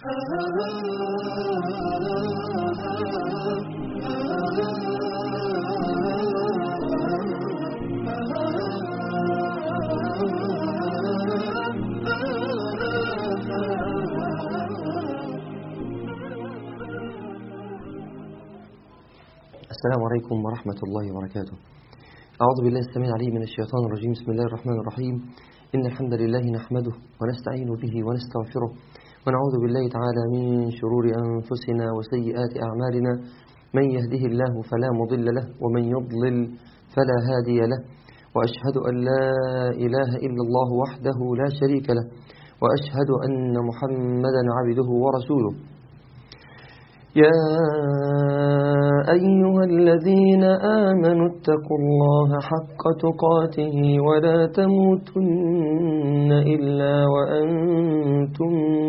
السلام عليكم ورحمة الله وبركاته أعوذ بالله السميع العليم من الشيطان الرجيم بسم الله الرحمن الرحيم إن الحمد لله نحمده ونستعين به ونستغفره ونعوذ بالله تعالى من شرور أنفسنا وسيئات أعمالنا من يهده الله فلا مضل له ومن يضلل فلا هادي له وأشهد أن لا إله إلا الله وحده لا شريك له وأشهد أن محمدا عبده ورسوله يا أيها الذين آمنوا اتقوا الله حق تقاته ولا تموتن إلا وأنتم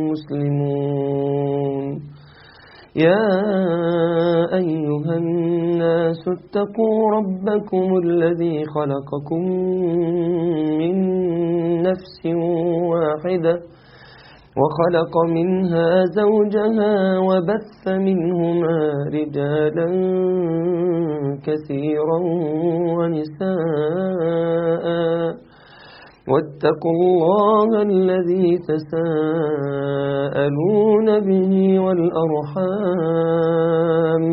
مسلمون يا أيها الناس اتقوا ربكم الذي خلقكم من نفس واحدة وخلق منها زوجها وبث منهما رجالا كثيرا ونساء واتقوا الله الذي تساءلون به والأرحام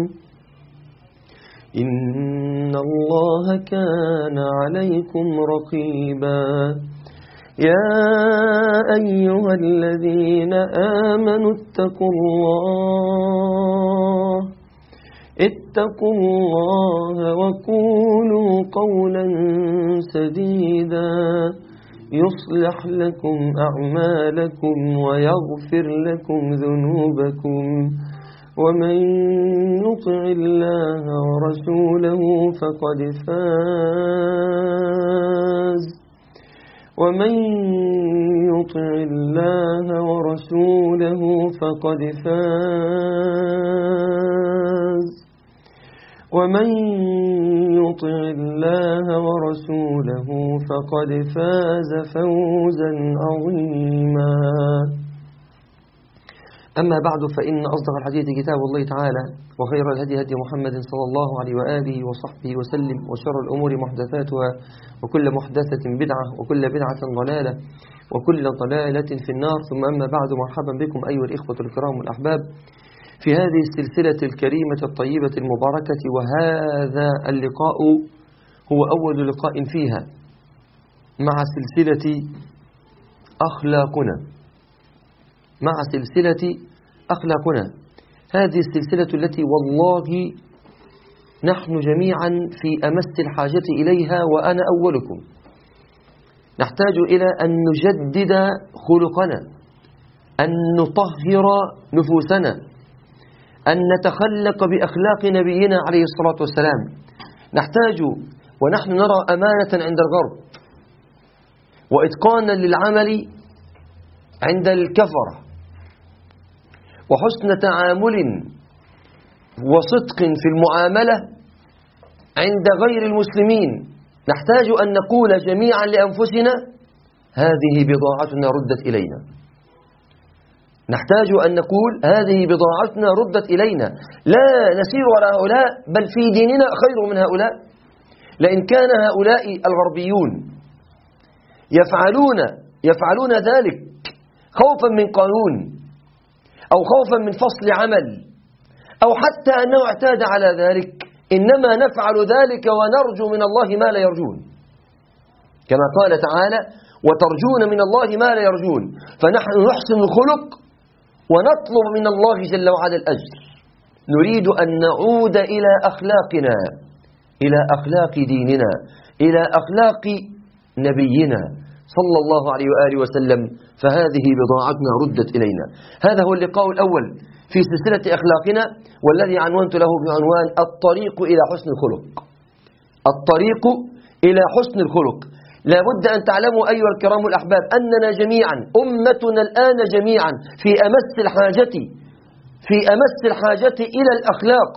إن الله كان عليكم رقيباً يا أيها الذين آمنوا اتقوا الله اتقوا الله وقولوا قولا سديدا يصلح لكم أعمالكم ويغفر لكم ذنوبكم ومن يطع الله ورسوله فقد فاز ومن يطع الله ورسوله فقد فاز ومن يطع الله ورسوله فقد فاز فوزا عظيما أما بعد فإن أصدق الحديث كتاب الله تعالى وخير الهدي هدي محمد صلى الله عليه وآله وصحبه وسلم وشر الأمور محدثاتها وكل محدثة بدعة وكل بدعة ضلالة وكل ضلالة في النار ثم أما بعد مرحبا بكم أيها الإخوة الكرام والأحباب في هذه السلسلة الكريمة الطيبة المباركة وهذا اللقاء هو أول لقاء فيها مع سلسلة أخلاقنا مع سلسلة أخلاقنا هذه السلسلة التي والله نحن جميعا في أمس الحاجة إليها وأنا أولكم نحتاج إلى أن نجدد خلقنا أن نطهر نفوسنا أن نتخلق بأخلاق نبينا عليه الصلاة والسلام نحتاج ونحن نرى أمانة عند الغرب وإتقانا للعمل عند الكفرة وحسن تعامل وصدق في المعاملة عند غير المسلمين نحتاج أن نقول جميعا لأنفسنا هذه بضاعتنا ردت إلينا نحتاج أن نقول هذه بضاعتنا ردت إلينا لا نسير على هؤلاء بل في ديننا خير من هؤلاء لئن كان هؤلاء الغربيون يفعلون يفعلون ذلك خوفا من قانون أو خوفا من فصل عمل أو حتى أنه اعتاد على ذلك إنما نفعل ذلك ونرجو من الله ما لا يرجون كما قال تعالى وترجون من الله ما لا يرجون فنحن نحسن الخلق ونطلب من الله جل وعلا الأجر نريد أن نعود إلى أخلاقنا إلى أخلاق ديننا إلى أخلاق نبينا صلى الله عليه وآله وسلم فهذه بضاعتنا ردت إلينا هذا هو اللقاء الأول في سلسلة أخلاقنا والذي عنونت له بعنوان الطريق إلى حسن الخلق الطريق إلى حسن الخلق لا بد أن تعلموا أيها الكرام الأحباب أننا جميعا أمتنا الآن جميعا في أمس الحاجة في أمس الحاجة إلى الأخلاق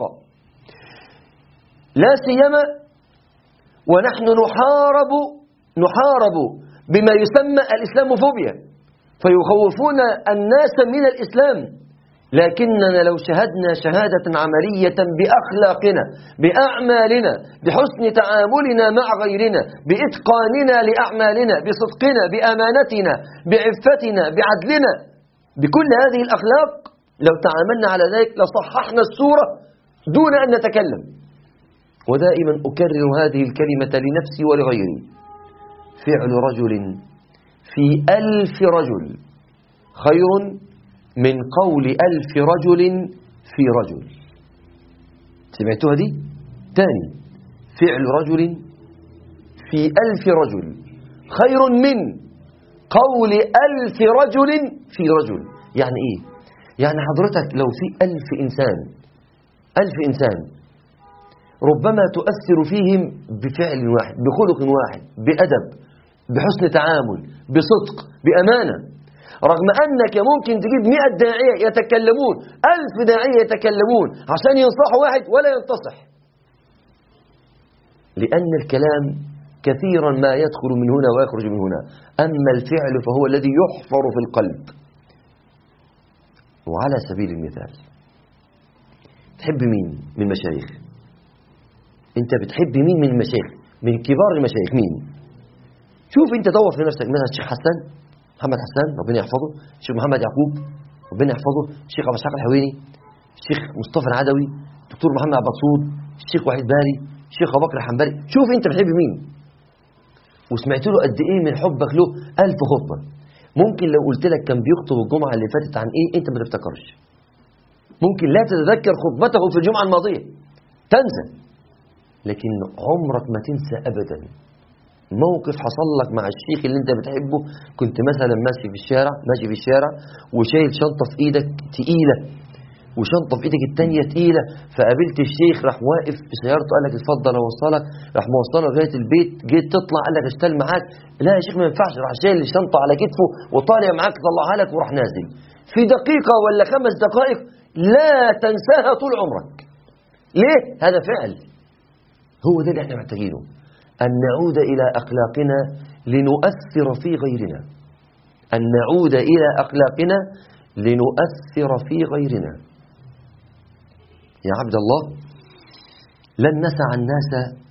لا سيما ونحن نحارب نحارب بما يسمى الإسلاموفوبيا فيخوفون الناس من الإسلام لكننا لو شهدنا شهادة عملية بأخلاقنا بأعمالنا بحسن تعاملنا مع غيرنا بإتقاننا لأعمالنا بصدقنا بأمانتنا بعفتنا بعدلنا بكل هذه الأخلاق لو تعاملنا على ذلك لصححنا الصورة دون أن نتكلم ودائما أكرر هذه الكلمة لنفسي ولغيري فعل رجل في ألف رجل خير من قول ألف رجل في رجل سمعتوها دي تاني فعل رجل في ألف رجل خير من قول ألف رجل في رجل يعني إيه يعني حضرتك لو في ألف إنسان ألف إنسان ربما تؤثر فيهم بفعل واحد بخلق واحد بأدب بحسن تعامل بصدق بأمانة رغم أنك ممكن تجيب مئة داعية يتكلمون ألف داعية يتكلمون عشان ينصحوا واحد ولا ينتصح لأن الكلام كثيرا ما يدخل من هنا ويخرج من هنا أما الفعل فهو الذي يحفر في القلب وعلى سبيل المثال تحب مين من المشايخ انت بتحب مين من المشايخ من كبار المشايخ مين شوف انت دور في نفسك مثلا الشيخ حسان محمد حسان ربنا يحفظه الشيخ محمد يعقوب ربنا يحفظه الشيخ ابو اسحاق الحويني الشيخ مصطفى العدوي الدكتور محمد عبد الصود الشيخ وحيد باري الشيخ ابو بكر الحنبلي شوف انت بتحب مين وسمعت له قد ايه من حبك له ألف خطبه ممكن لو قلت لك كان بيخطب الجمعه اللي فاتت عن ايه انت ما تفتكرش ممكن لا تتذكر خطبته في الجمعه الماضيه تنسى لكن عمرك ما تنسى ابدا موقف حصل لك مع الشيخ اللي انت بتحبه كنت مثلا ماشي في الشارع ماشي في الشارع وشايل شنطه في ايدك تقيله وشنطه في ايدك الثانيه تقيله فقابلت الشيخ راح واقف بسيارته قال لك اتفضل اوصلك راح موصله لغايه البيت جيت تطلع قال لك اشتغل معاك لا يا شيخ ما ينفعش راح شايل الشنطه على كتفه وطالع معاك طلعها لك وراح نازل في دقيقه ولا خمس دقائق لا تنساها طول عمرك ليه هذا فعل هو ده اللي احنا محتاجينه أن نعود إلى أخلاقنا لنؤثر في غيرنا أن نعود إلى أخلاقنا لنؤثر في غيرنا يا عبد الله لن نسع الناس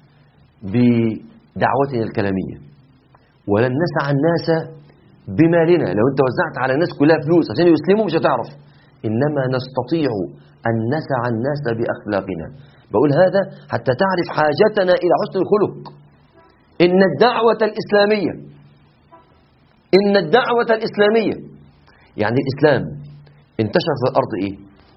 بدعوتنا الكلامية ولن نسع الناس بمالنا لو انت وزعت على الناس كلها فلوس عشان يسلموا مش هتعرف إنما نستطيع أن نسع الناس بأخلاقنا بقول هذا حتى تعرف حاجتنا إلى حسن الخلق إن الدعوة الإسلامية إن الدعوة الإسلامية يعني الإسلام انتشر في الأرض إيه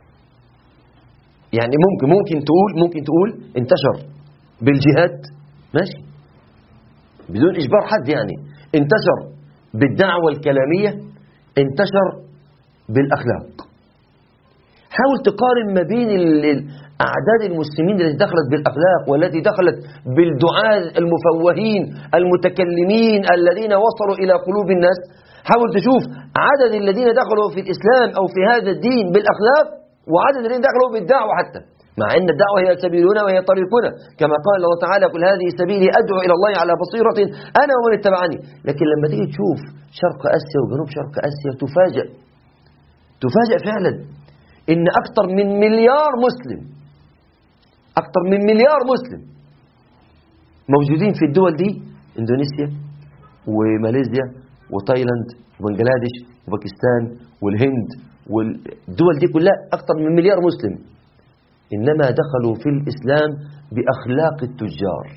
يعني ممكن ممكن تقول ممكن تقول انتشر بالجهاد ماشي بدون إجبار حد يعني انتشر بالدعوة الكلامية انتشر بالأخلاق حاول تقارن ما بين أعداد المسلمين التي دخلت بالأخلاق والتي دخلت بالدعاء المفوهين المتكلمين الذين وصلوا إلى قلوب الناس حاول تشوف عدد الذين دخلوا في الإسلام أو في هذا الدين بالأخلاق وعدد الذين دخلوا بالدعوة حتى مع أن الدعوة هي سبيلنا وهي طريقنا كما قال الله تعالى قل هذه سبيلي أدعو إلى الله على بصيرة أنا ومن اتبعني لكن لما تيجي تشوف شرق آسيا وجنوب شرق آسيا تفاجأ تفاجأ فعلا إن أكثر من مليار مسلم أكثر من مليار مسلم موجودين في الدول دي إندونيسيا وماليزيا وتايلاند وبنجلاديش وباكستان والهند والدول دي كلها أكثر من مليار مسلم إنما دخلوا في الإسلام بأخلاق التجار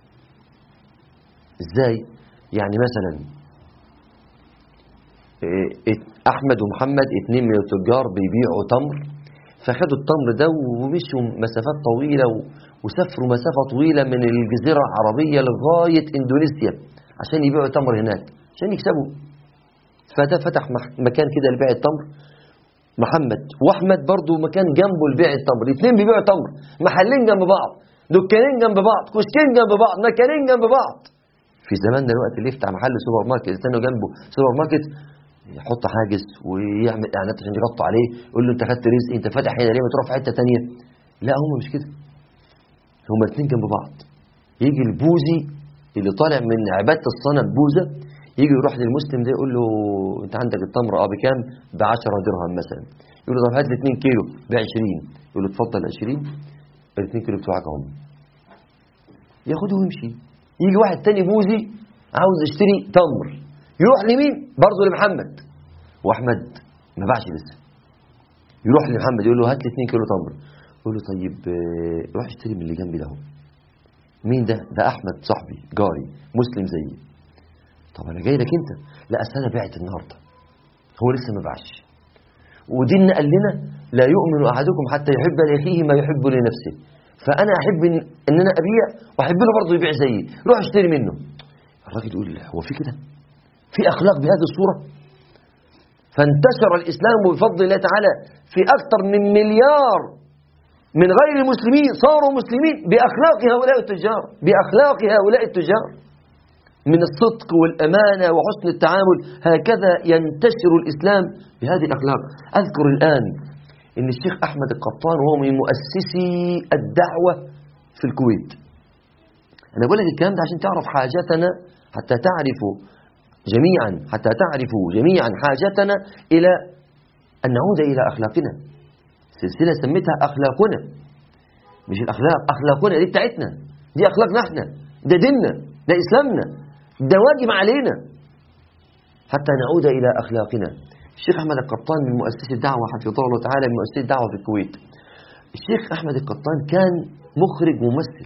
إزاي؟ يعني مثلا أحمد ومحمد اتنين من التجار بيبيعوا تمر فخدوا التمر ده ومشوا مسافات طويلة وسافروا مسافة طويلة من الجزيرة العربية لغاية إندونيسيا عشان يبيعوا تمر هناك عشان يكسبوا فده فتح مكان كده لبيع التمر محمد واحمد برضو مكان جنبه لبيع التمر الاثنين بيبيعوا تمر محلين جنب بعض دكانين جنب بعض كشكين جنب بعض مكانين جنب بعض في زماننا الوقت اللي يفتح محل سوبر ماركت يستنوا جنبه سوبر ماركت يحط حاجز ويعمل اعلانات عشان يغطوا عليه يقول له انت خدت رزق انت فاتح هنا ليه ما تروح في حته ثانيه لا هم مش كده هما الاثنين جنب بعض يجي البوذي اللي طالع من عباده الصنم بوذا يجي يروح للمسلم ده يقول له انت عندك التمر اه بكام ب 10 درهم مثلا يقول له طب هات لي 2 كيلو ب 20 يقول له اتفضل 20 ال 2 كيلو بتوعك اهم ياخده ويمشي يجي واحد تاني بوزي عاوز يشتري تمر يروح لمين برضه لمحمد واحمد ما باعش لسه يروح لمحمد يقول له هات لي 2 كيلو تمر يقول له طيب آه، روح اشتري من اللي جنبي ده اهو مين ده ده احمد صاحبي جاري مسلم زيي طب انا جاي لك انت لا اصل انا بعت النهارده هو لسه ما باعش وديننا قال لنا لا يؤمن احدكم حتى يحب لاخيه ما يحب لنفسه فانا احب ان, إن انا ابيع واحب له برضه يبيع زيي روح اشتري منه الراجل يقول هو في كده في اخلاق بهذه الصوره فانتشر الاسلام بفضل الله تعالى في اكثر من مليار من غير المسلمين صاروا مسلمين باخلاق هؤلاء التجار باخلاق هؤلاء التجار من الصدق والامانه وحسن التعامل هكذا ينتشر الاسلام بهذه الاخلاق اذكر الان ان الشيخ احمد القطان وهو من مؤسسي الدعوه في الكويت انا بقول لك الكلام ده عشان تعرف حاجتنا حتى تعرفوا جميعا حتى تعرفوا جميعا حاجتنا الى ان نعود الى اخلاقنا سلسله سميتها اخلاقنا مش الاخلاق اخلاقنا دي بتاعتنا دي اخلاقنا احنا ده ديننا ده اسلامنا ده واجب علينا حتى نعود الى اخلاقنا الشيخ احمد القطان من مؤسسي الدعوه حفظه الله تعالى من مؤسسي الدعوه في الكويت الشيخ احمد القطان كان مخرج ممثل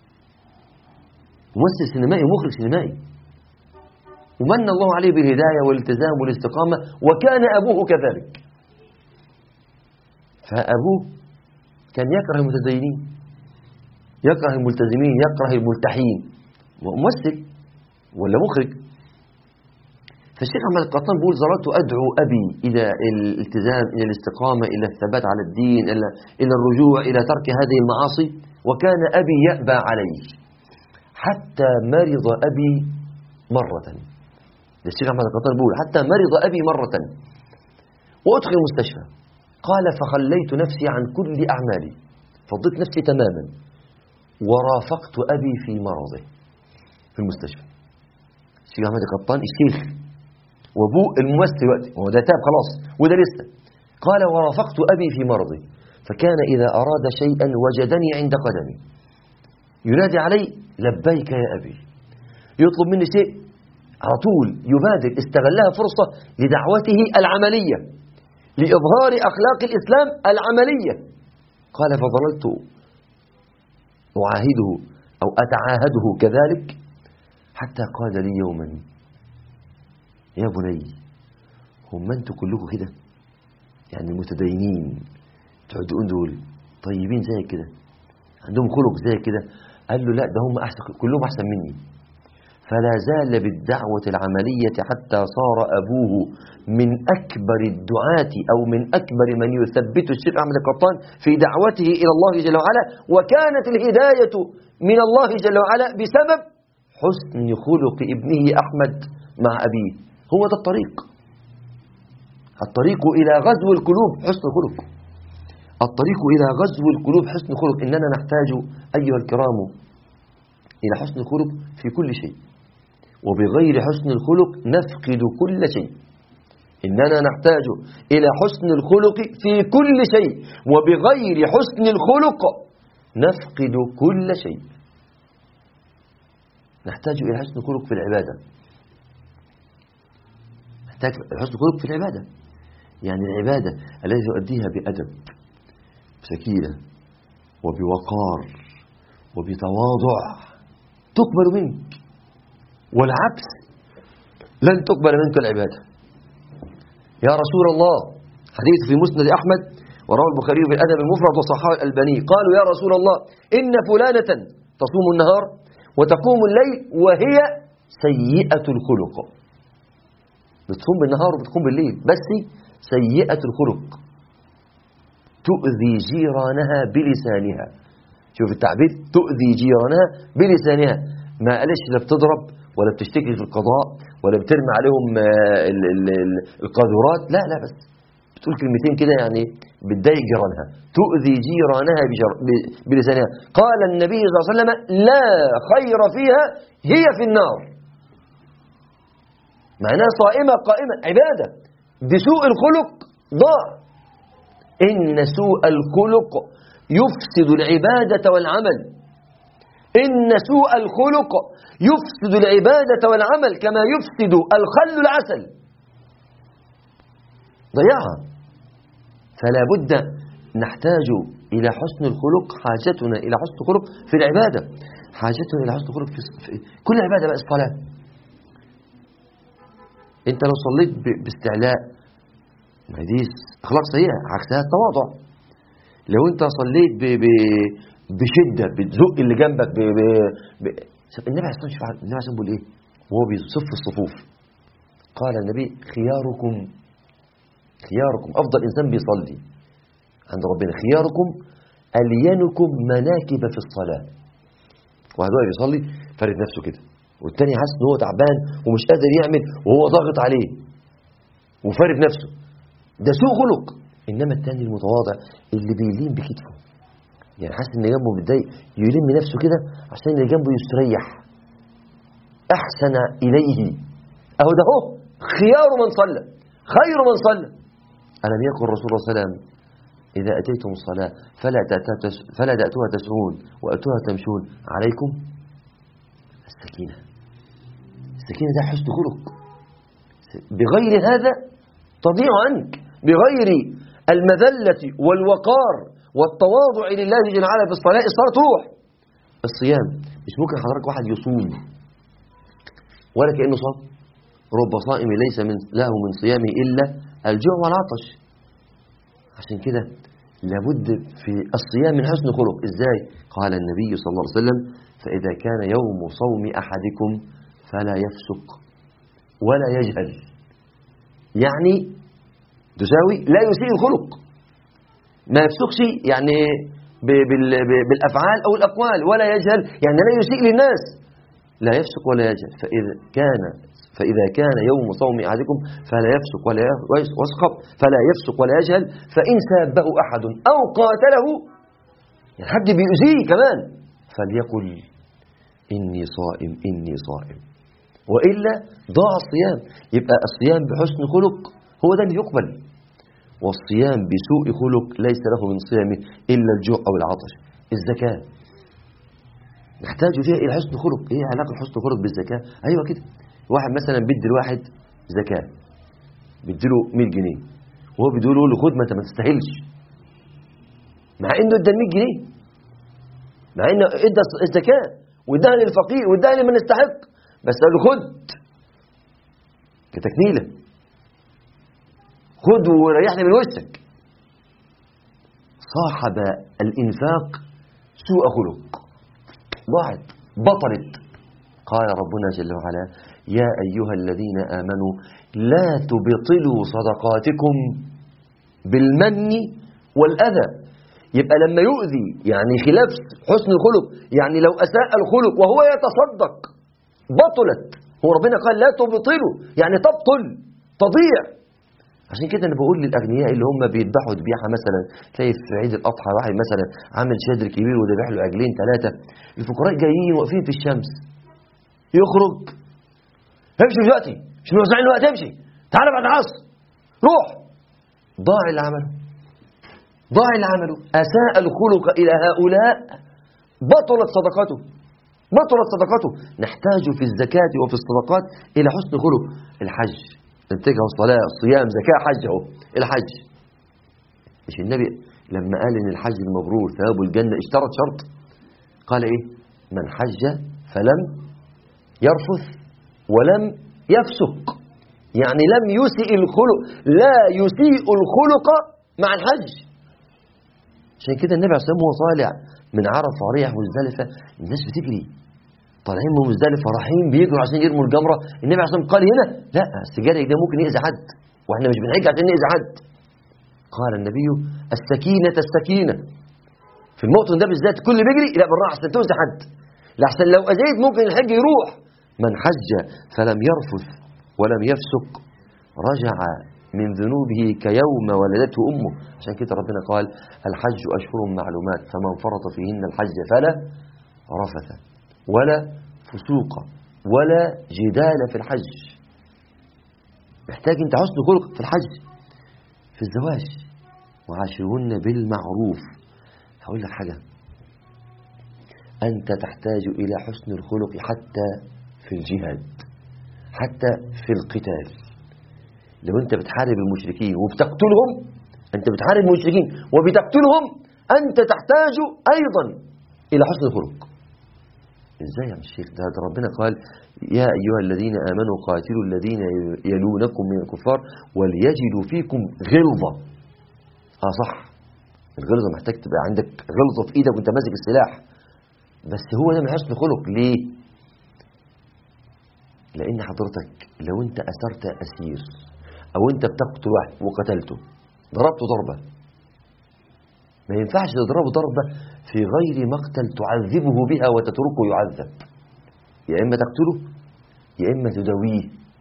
ممثل سينمائي ومخرج سينمائي ومن الله عليه بالهدايه والالتزام والاستقامه وكان ابوه كذلك فابوه كان يكره المتدينين يكره الملتزمين يكره الملتحين ممثل ولا مخرج فالشيخ احمد القطان بيقول ظللت ادعو ابي الى الالتزام الى الاستقامه الى الثبات على الدين الى الى الرجوع الى ترك هذه المعاصي وكان ابي يأبى عليه حتى مرض ابي مره الشيخ احمد القطان بيقول حتى مرض ابي مره وادخل المستشفى قال فخليت نفسي عن كل اعمالي فضيت نفسي تماما ورافقت ابي في مرضه في المستشفى الشيخ احمد القطان الشيخ وابوه الممثل دلوقتي هو ده تاب خلاص وده لسه قال ورافقت ابي في مرضي فكان اذا اراد شيئا وجدني عند قدمي ينادي علي لبيك يا ابي يطلب مني شيء على طول يبادر استغلها فرصه لدعوته العمليه لاظهار اخلاق الاسلام العمليه قال فظللت اعاهده او اتعاهده كذلك حتى قال لي يوما يا بني هم انتوا كلكم كده يعني المتدينين تقعدون دول طيبين زي كده عندهم خلق زي كده قال له لا ده هم احسن كلهم احسن مني فلا زال بالدعوة العملية حتى صار أبوه من أكبر الدعاة أو من أكبر من يثبت الشيخ أحمد القطان في دعوته إلى الله جل وعلا وكانت الهداية من الله جل وعلا بسبب حسن خلق ابنه أحمد مع أبيه هو ده الطريق الطريق إلى غزو القلوب حسن خلق الطريق إلى غزو القلوب حسن خلق إننا نحتاج أيها الكرام إلى حسن الخلق في كل شيء وبغير حسن الخلق نفقد كل شيء إننا نحتاج إلى حسن الخلق في كل شيء وبغير حسن الخلق نفقد كل شيء نحتاج إلى حسن الخلق في العبادة نحتاج حسن الخلق في العبادة يعني العبادة التي تؤديها بأدب بسكينة وبوقار وبتواضع تقبل منك والعكس لن تقبل منك العبادة يا رسول الله حديث في مسند أحمد وروى البخاري في الأدب المفرد وصححه الألباني قالوا يا رسول الله إن فلانة تصوم النهار وتقوم الليل وهي سيئة الخلق بتصوم بالنهار وبتقوم بالليل بس سيئة الخلق تؤذي جيرانها بلسانها شوف التعبير تؤذي جيرانها بلسانها ما قالش لا بتضرب ولا بتشتكي في القضاء ولا بترمي عليهم القاذورات لا لا بس بتقول كلمتين كده يعني بتضايق جيرانها تؤذي جيرانها بلسانها قال النبي صلى الله عليه وسلم لا خير فيها هي في النار معناها صائمة قائمة عبادة بسوء الخلق ضاع إن سوء الخلق يفسد العبادة والعمل إن سوء الخلق يفسد العبادة والعمل كما يفسد الخل العسل ضيعها فلا بد نحتاج إلى حسن الخلق حاجتنا إلى حسن الخلق في العبادة حاجتنا إلى حسن الخلق في كل عبادة بقى الصلاة أنت لو صليت باستعلاء ما دي أخلاق سيئة عكسها التواضع لو أنت صليت ب... ب... بشدة بتزق اللي جنبك ب... ب... ب... النبي عليه الصلاة والسلام النبي عليه الصلاة بيقول إيه وهو بيصف الصفوف قال النبي خياركم خياركم أفضل إنسان بيصلي عند ربنا خياركم ألينكم مناكب في الصلاة واحد واقف يصلي فارد نفسه كده والتاني حاسس ان هو تعبان ومش قادر يعمل وهو ضاغط عليه وفارد نفسه ده سوء خلق انما التاني المتواضع اللي بيلين بكتفه يعني حاسس ان جنبه متضايق يلم نفسه كده عشان اللي جنبه يستريح احسن اليه اهو ده هو خيار من صلى خير من صلى الم يقل الرسول صلى الله عليه وسلم إذا أتيتم الصلاة فلا فلا تأتوها تسعون وأتوها تمشون عليكم السكينة السكينة ده حسن خلق بغير هذا تضيع عنك بغير المذلة والوقار والتواضع لله جل وعلا في الصلاة الصلاة تروح الصيام مش ممكن حضرتك واحد يصوم ولا كأنه صام رب صائم ليس من له من صيامه إلا الجوع والعطش عشان كده لابد في الصيام من حسن خلق ازاي قال النبي صلى الله عليه وسلم فإذا كان يوم صوم أحدكم فلا يفسق ولا يجهل يعني تساوي لا يسيء الخلق ما يفسقش يعني بالأفعال أو الأقوال ولا يجهل يعني لا يسيء للناس لا يفسق ولا يجهل فإذا كان فإذا كان يوم صوم أحدكم فلا يفسق ولا يسخط فلا يفسق ولا يجهل فإن سابه أحد أو قاتله يعني حد بيؤذيه كمان فليقل إني صائم إني صائم وإلا ضاع الصيام يبقى الصيام بحسن خلق هو ده اللي يقبل والصيام بسوء خلق ليس له من صيامه إلا الجوع أو العطش الزكاة نحتاج فيها إلى حسن خلق إيه علاقة حسن خلق بالزكاة أيوة كده واحد مثلا بيدي الواحد زكاة بيدي له 100 جنيه وهو بيقول له خد ما انت ما تستاهلش مع انه ادى 100 جنيه مع انه ادى الزكاة واداها للفقير واداها لمن يستحق بس قال له خد كتكنيلة خد وريحني من وشك صاحب الإنفاق سوء خلق ضاعت بطلت قال ربنا جل وعلا يا أيها الذين آمنوا لا تبطلوا صدقاتكم بالمن والأذى يبقى لما يؤذي يعني خلاف حسن الخلق يعني لو أساء الخلق وهو يتصدق بطلت هو ربنا قال لا تبطلوا يعني تبطل تضيع عشان كده انا بقول للاغنياء اللي هم بيذبحوا ذبيحه مثلا تلاقي في عيد الاضحى واحد مثلا عامل شادر كبير وذبح له عجلين ثلاثه الفقراء جايين واقفين في الشمس يخرج امشي دلوقتي مش موزعين الوقت امشي تعالى بعد العصر روح ضاع اللي عمله ضاع اللي عمله اساء الخلق الى هؤلاء بطلت صدقته بطلت صدقته نحتاج في الزكاة وفي الصدقات إلى حسن خلق الحج انتجه الصلاة الصيام زكاة حج اهو الحج مش النبي لما قال ان الحج المبرور ثواب الجنة اشترط شرط قال ايه من حج فلم يرفث ولم يفسق يعني لم يسئ الخلق لا يسيء الخلق مع الحج عشان كده النبي عليه الصلاه والسلام طالع من عرفه وريح مزدلفه الناس بتجري طالعين من مزدلفه رايحين بيجروا عشان يرموا الجمره النبي عليه الصلاه والسلام قال هنا لا السجارة ده ممكن يأذي حد واحنا مش بنحج عشان نأذي حد قال النبي السكينة السكينة في الموطن ده بالذات كل بيجري لا بالراحه عشان تؤذي حد لحسن لو أذيت ممكن الحج يروح من حج فلم يرفث ولم يفسق رجع من ذنوبه كيوم ولدته أمه عشان كده ربنا قال الحج أشهر معلومات فمن فرط فيهن الحج فلا رفث ولا فسوق ولا جدال في الحج محتاج انت حسن خلق في الحج في الزواج وعاشرهن بالمعروف هقول لك حاجة أنت تحتاج إلى حسن الخلق حتى في الجهاد حتى في القتال لو أنت بتحارب المشركين وبتقتلهم أنت بتحارب المشركين وبتقتلهم أنت تحتاج أيضا إلى حسن الخلق ازاي يا الشيخ ده, ده ربنا قال يا ايها الذين امنوا قاتلوا الذين يلونكم من الكفار وليجدوا فيكم غلظه اه صح الغلظه محتاج تبقى عندك غلظه في ايدك وانت ماسك السلاح بس هو ده من حسن خلق ليه لان حضرتك لو انت اسرت اسير او انت بتقتل واحد وقتلته ضربته ضربه ما ينفعش تضربه ضربه في غير مقتل تعذبه بها وتتركه يعذب يا اما تقتله يا اما تداويه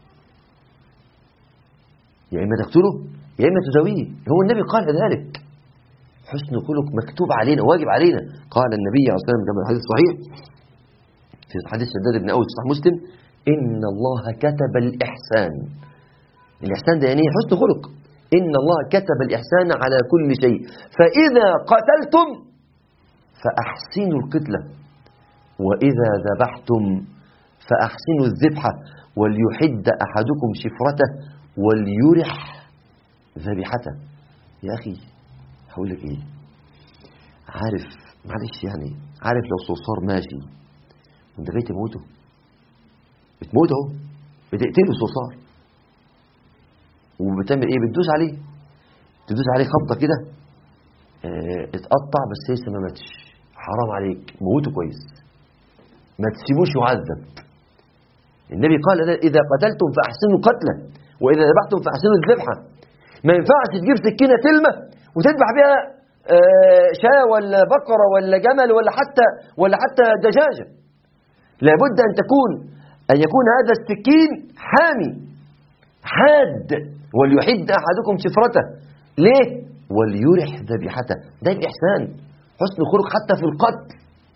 يا اما تقتله يا اما تداويه هو النبي قال ذلك حسن خلق مكتوب علينا واجب علينا قال النبي عليه الصلاه والسلام كما الحديث صحيح في حديث شداد بن اوس صحيح مسلم ان الله كتب الاحسان الاحسان ده يعني إيه؟ حسن خلق ان الله كتب الاحسان على كل شيء فاذا قتلتم فاحسنوا القتله واذا ذبحتم فاحسنوا الذبحه وليحد احدكم شفرته وليرح ذبيحته يا اخي هقول لك ايه عارف معلش يعني عارف لو صرصار ماشي وانت جاي تموته بتموت اهو بتقتله الصرصار وبتعمل ايه بتدوس عليه تدوس عليه خبطه كده اه اتقطع بس لسه ما ماتش حرام عليك موته كويس ما تسيبوش يعذب النبي قال اذا قتلتم فاحسنوا قتله واذا ذبحتم فاحسنوا الذبحه ما ينفعش تجيب سكينه تلمه وتذبح بها اه شاة ولا بقرة ولا جمل ولا حتى ولا حتى دجاجة لابد أن تكون أن يكون هذا السكين حامي حاد وليحد أحدكم شفرته ليه؟ وليرح ذبيحته ده الإحسان حسن خلق حتى في القتل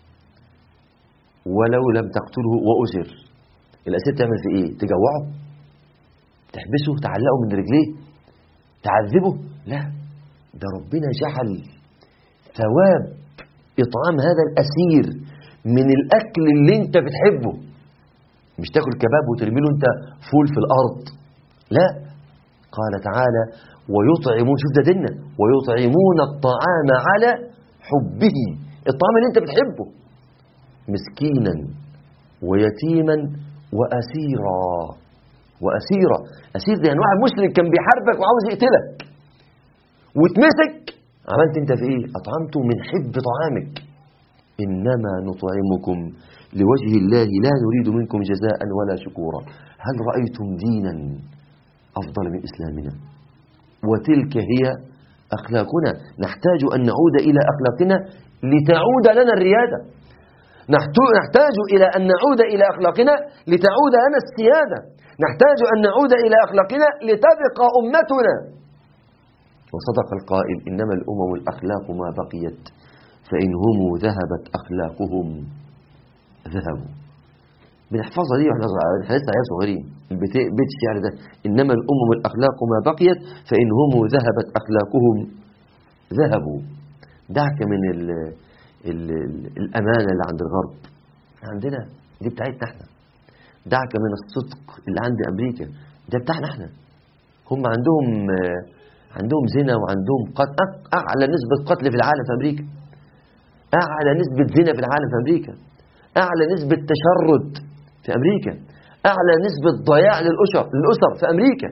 ولو لم تقتله وأسر الأسير تعمل في إيه؟ تجوعه تحبسه تعلقه من رجليه تعذبه لا ده ربنا جعل ثواب إطعام هذا الأسير من الأكل اللي أنت بتحبه مش تاكل كباب وترمي له أنت فول في الأرض لا قال تعالى ويطعمون شوف ده ديننا ويطعمون الطعام على حبه الطعام اللي أنت بتحبه مسكينا ويتيما وأسيرا وأسيرا أسير ده يعني واحد مسلم كان بيحاربك وعاوز يقتلك واتمسك عملت انت في ايه اطعمته من حب طعامك انما نطعمكم لوجه الله لا نريد منكم جزاء ولا شكورا هل رايتم دينا افضل من اسلامنا وتلك هي اخلاقنا نحتاج ان نعود الى اخلاقنا لتعود لنا الرياده نحتاج الى ان نعود الى اخلاقنا لتعود لنا السياده نحتاج ان نعود الى اخلاقنا لتبقى امتنا وصدق القائل إنما الأمم الأخلاق ما بقيت فإن هم ذهبت أخلاقهم ذهبوا بنحفظها دي واحنا لسه عيال صغيرين بيت الشعر ده إنما الأمم الأخلاق ما بقيت فإن هم ذهبت أخلاقهم ذهبوا دعك من ال ال الأمانة اللي عند الغرب عندنا دي بتاعتنا احنا دعك من الصدق اللي عند أمريكا ده بتاعنا احنا هم عندهم عندهم زنا وعندهم قتل أعلى نسبة قتل في العالم في أمريكا أعلى نسبة زنا في العالم في أمريكا أعلى نسبة تشرد في أمريكا أعلى نسبة ضياع للأسر للأسر في أمريكا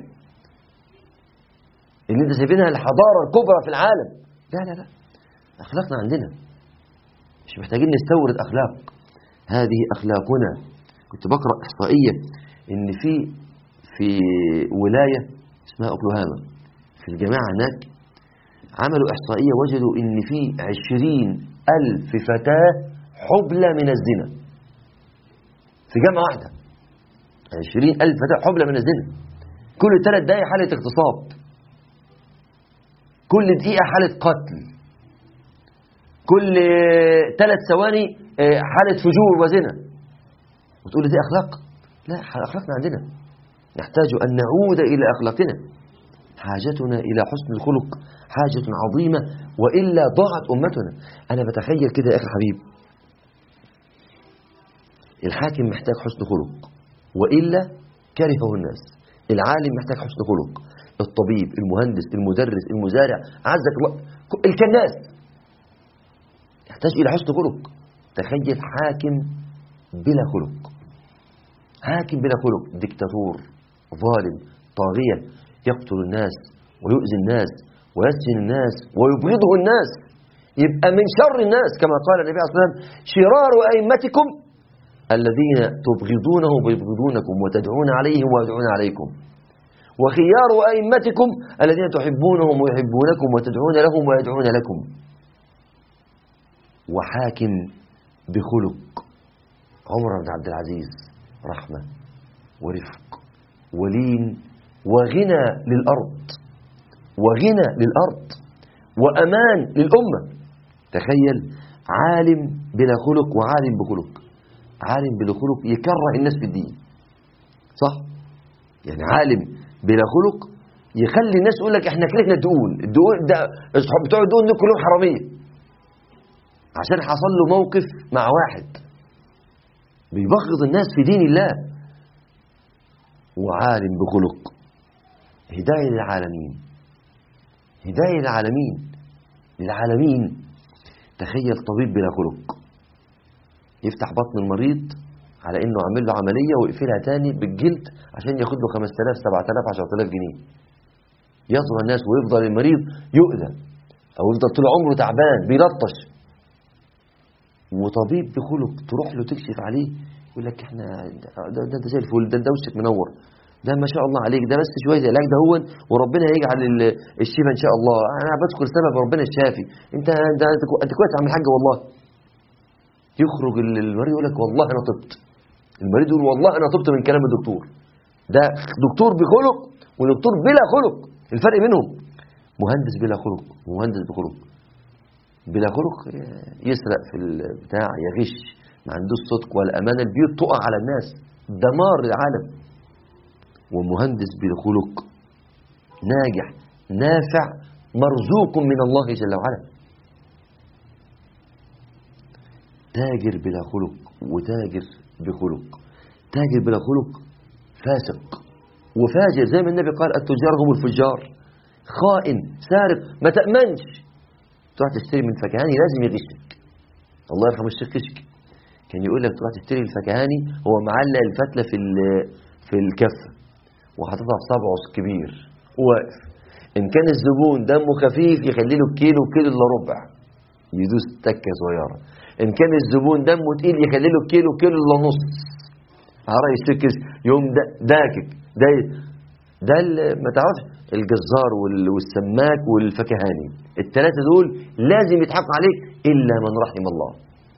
اللي انت شايفينها الحضارة الكبرى في العالم لا لا لا أخلاقنا عندنا مش محتاجين نستورد أخلاق هذه أخلاقنا كنت بقرأ إحصائية إن في في ولاية اسمها أوكلاهاما في الجماعة هناك عملوا إحصائية وجدوا إن في عشرين ألف فتاة حبلى من الزنا في جامعة واحدة عشرين ألف فتاة حبلى من الزنا كل ثلاث دقايق حالة اغتصاب كل دقيقة حالة قتل كل ثلاث ثواني حالة فجور وزنا وتقول لي دي أخلاق لا أخلاقنا عندنا نحتاج أن نعود إلى أخلاقنا حاجتنا إلى حسن الخلق حاجة عظيمة وإلا ضاعت أمتنا أنا بتخيل كده يا أخي الحبيب الحاكم محتاج حسن خلق وإلا كرهه الناس العالم محتاج حسن خلق الطبيب المهندس المدرس المزارع عزك الله الكناس يحتاج إلى حسن خلق تخيل حاكم بلا خلق حاكم بلا خلق ديكتاتور ظالم طاغية يقتل الناس ويؤذي الناس ويسجن الناس ويبغضه الناس يبقى من شر الناس كما قال النبي عليه الصلاة والسلام شرار أئمتكم الذين تبغضونه ويبغضونكم وتدعون عليهم ويدعون عليكم وخيار أئمتكم الذين تحبونهم ويحبونكم وتدعون لهم ويدعون لكم وحاكم بخلق عمر بن عبد العزيز رحمة ورفق ولين وغنى للأرض وغنى للأرض وأمان للأمة تخيل عالم بلا خلق وعالم بخلق عالم بلا خلق يكره الناس في الدين صح يعني عالم بلا خلق يخلي الناس يقول لك احنا كلنا الدقون الدقون ده اصحاب بتوع الدقون دول كلهم حراميه عشان حصل له موقف مع واحد بيبغض الناس في دين الله وعالم بخلق هداية للعالمين هداية للعالمين للعالمين تخيل طبيب بلا خلق يفتح بطن المريض على انه عامل له عمليه ويقفلها تاني بالجلد عشان ياخد له 5000 7000 10000 جنيه يصغر الناس ويفضل المريض يؤذى او يفضل طول عمره تعبان بيلطش وطبيب بخلق تروح له تكشف عليه يقول لك احنا ده, ده انت زي الفل ده انت وشك منور ده ما شاء الله عليك ده بس شويه العلاج ده هو وربنا يجعل ال- الشفاء ان شاء الله انا بدخل سبب ربنا الشافي انت انت انت كو- أنت كويس يا عم الحاج والله يخرج ال- المريض يقول لك والله انا طبت المريض يقول والله انا طبت من كلام الدكتور ده دكتور بخلق ودكتور بلا خلق الفرق بينهم مهندس بلا خلق ومهندس بخلق بلا خلق يسرق في البتاع يغش ما عندوش صدق ولا امانه البيوت تقع على الناس دمار للعالم ومهندس بلا خلق ناجح نافع مرزوق من الله جل وعلا تاجر بلا خلق وتاجر بخلق تاجر بلا خلق فاسق وفاجر زي ما النبي قال التجار هم الفجار خائن سارق ما تأمنش تروح تشتري من فكهاني لازم يغشك الله يرحم الشيخ كشك كان يقول لك تروح تشتري الفكهاني هو معلق الفتلة في ال- في الكفة وحاططها في صبعه الكبير واقف ان كان الزبون دمه خفيف يخلي له كيلو كيلو الا ربع يدوس تكه صغيره ان كان الزبون دمه تقيل يخلي له كيلو كيلو الا نص عرق يشتكي يوم دا داكك ده ده ال- ما تعرفش الجزار وال- والسماك والفكهاني الثلاثه دول لازم يضحكوا عليك الا من رحم الله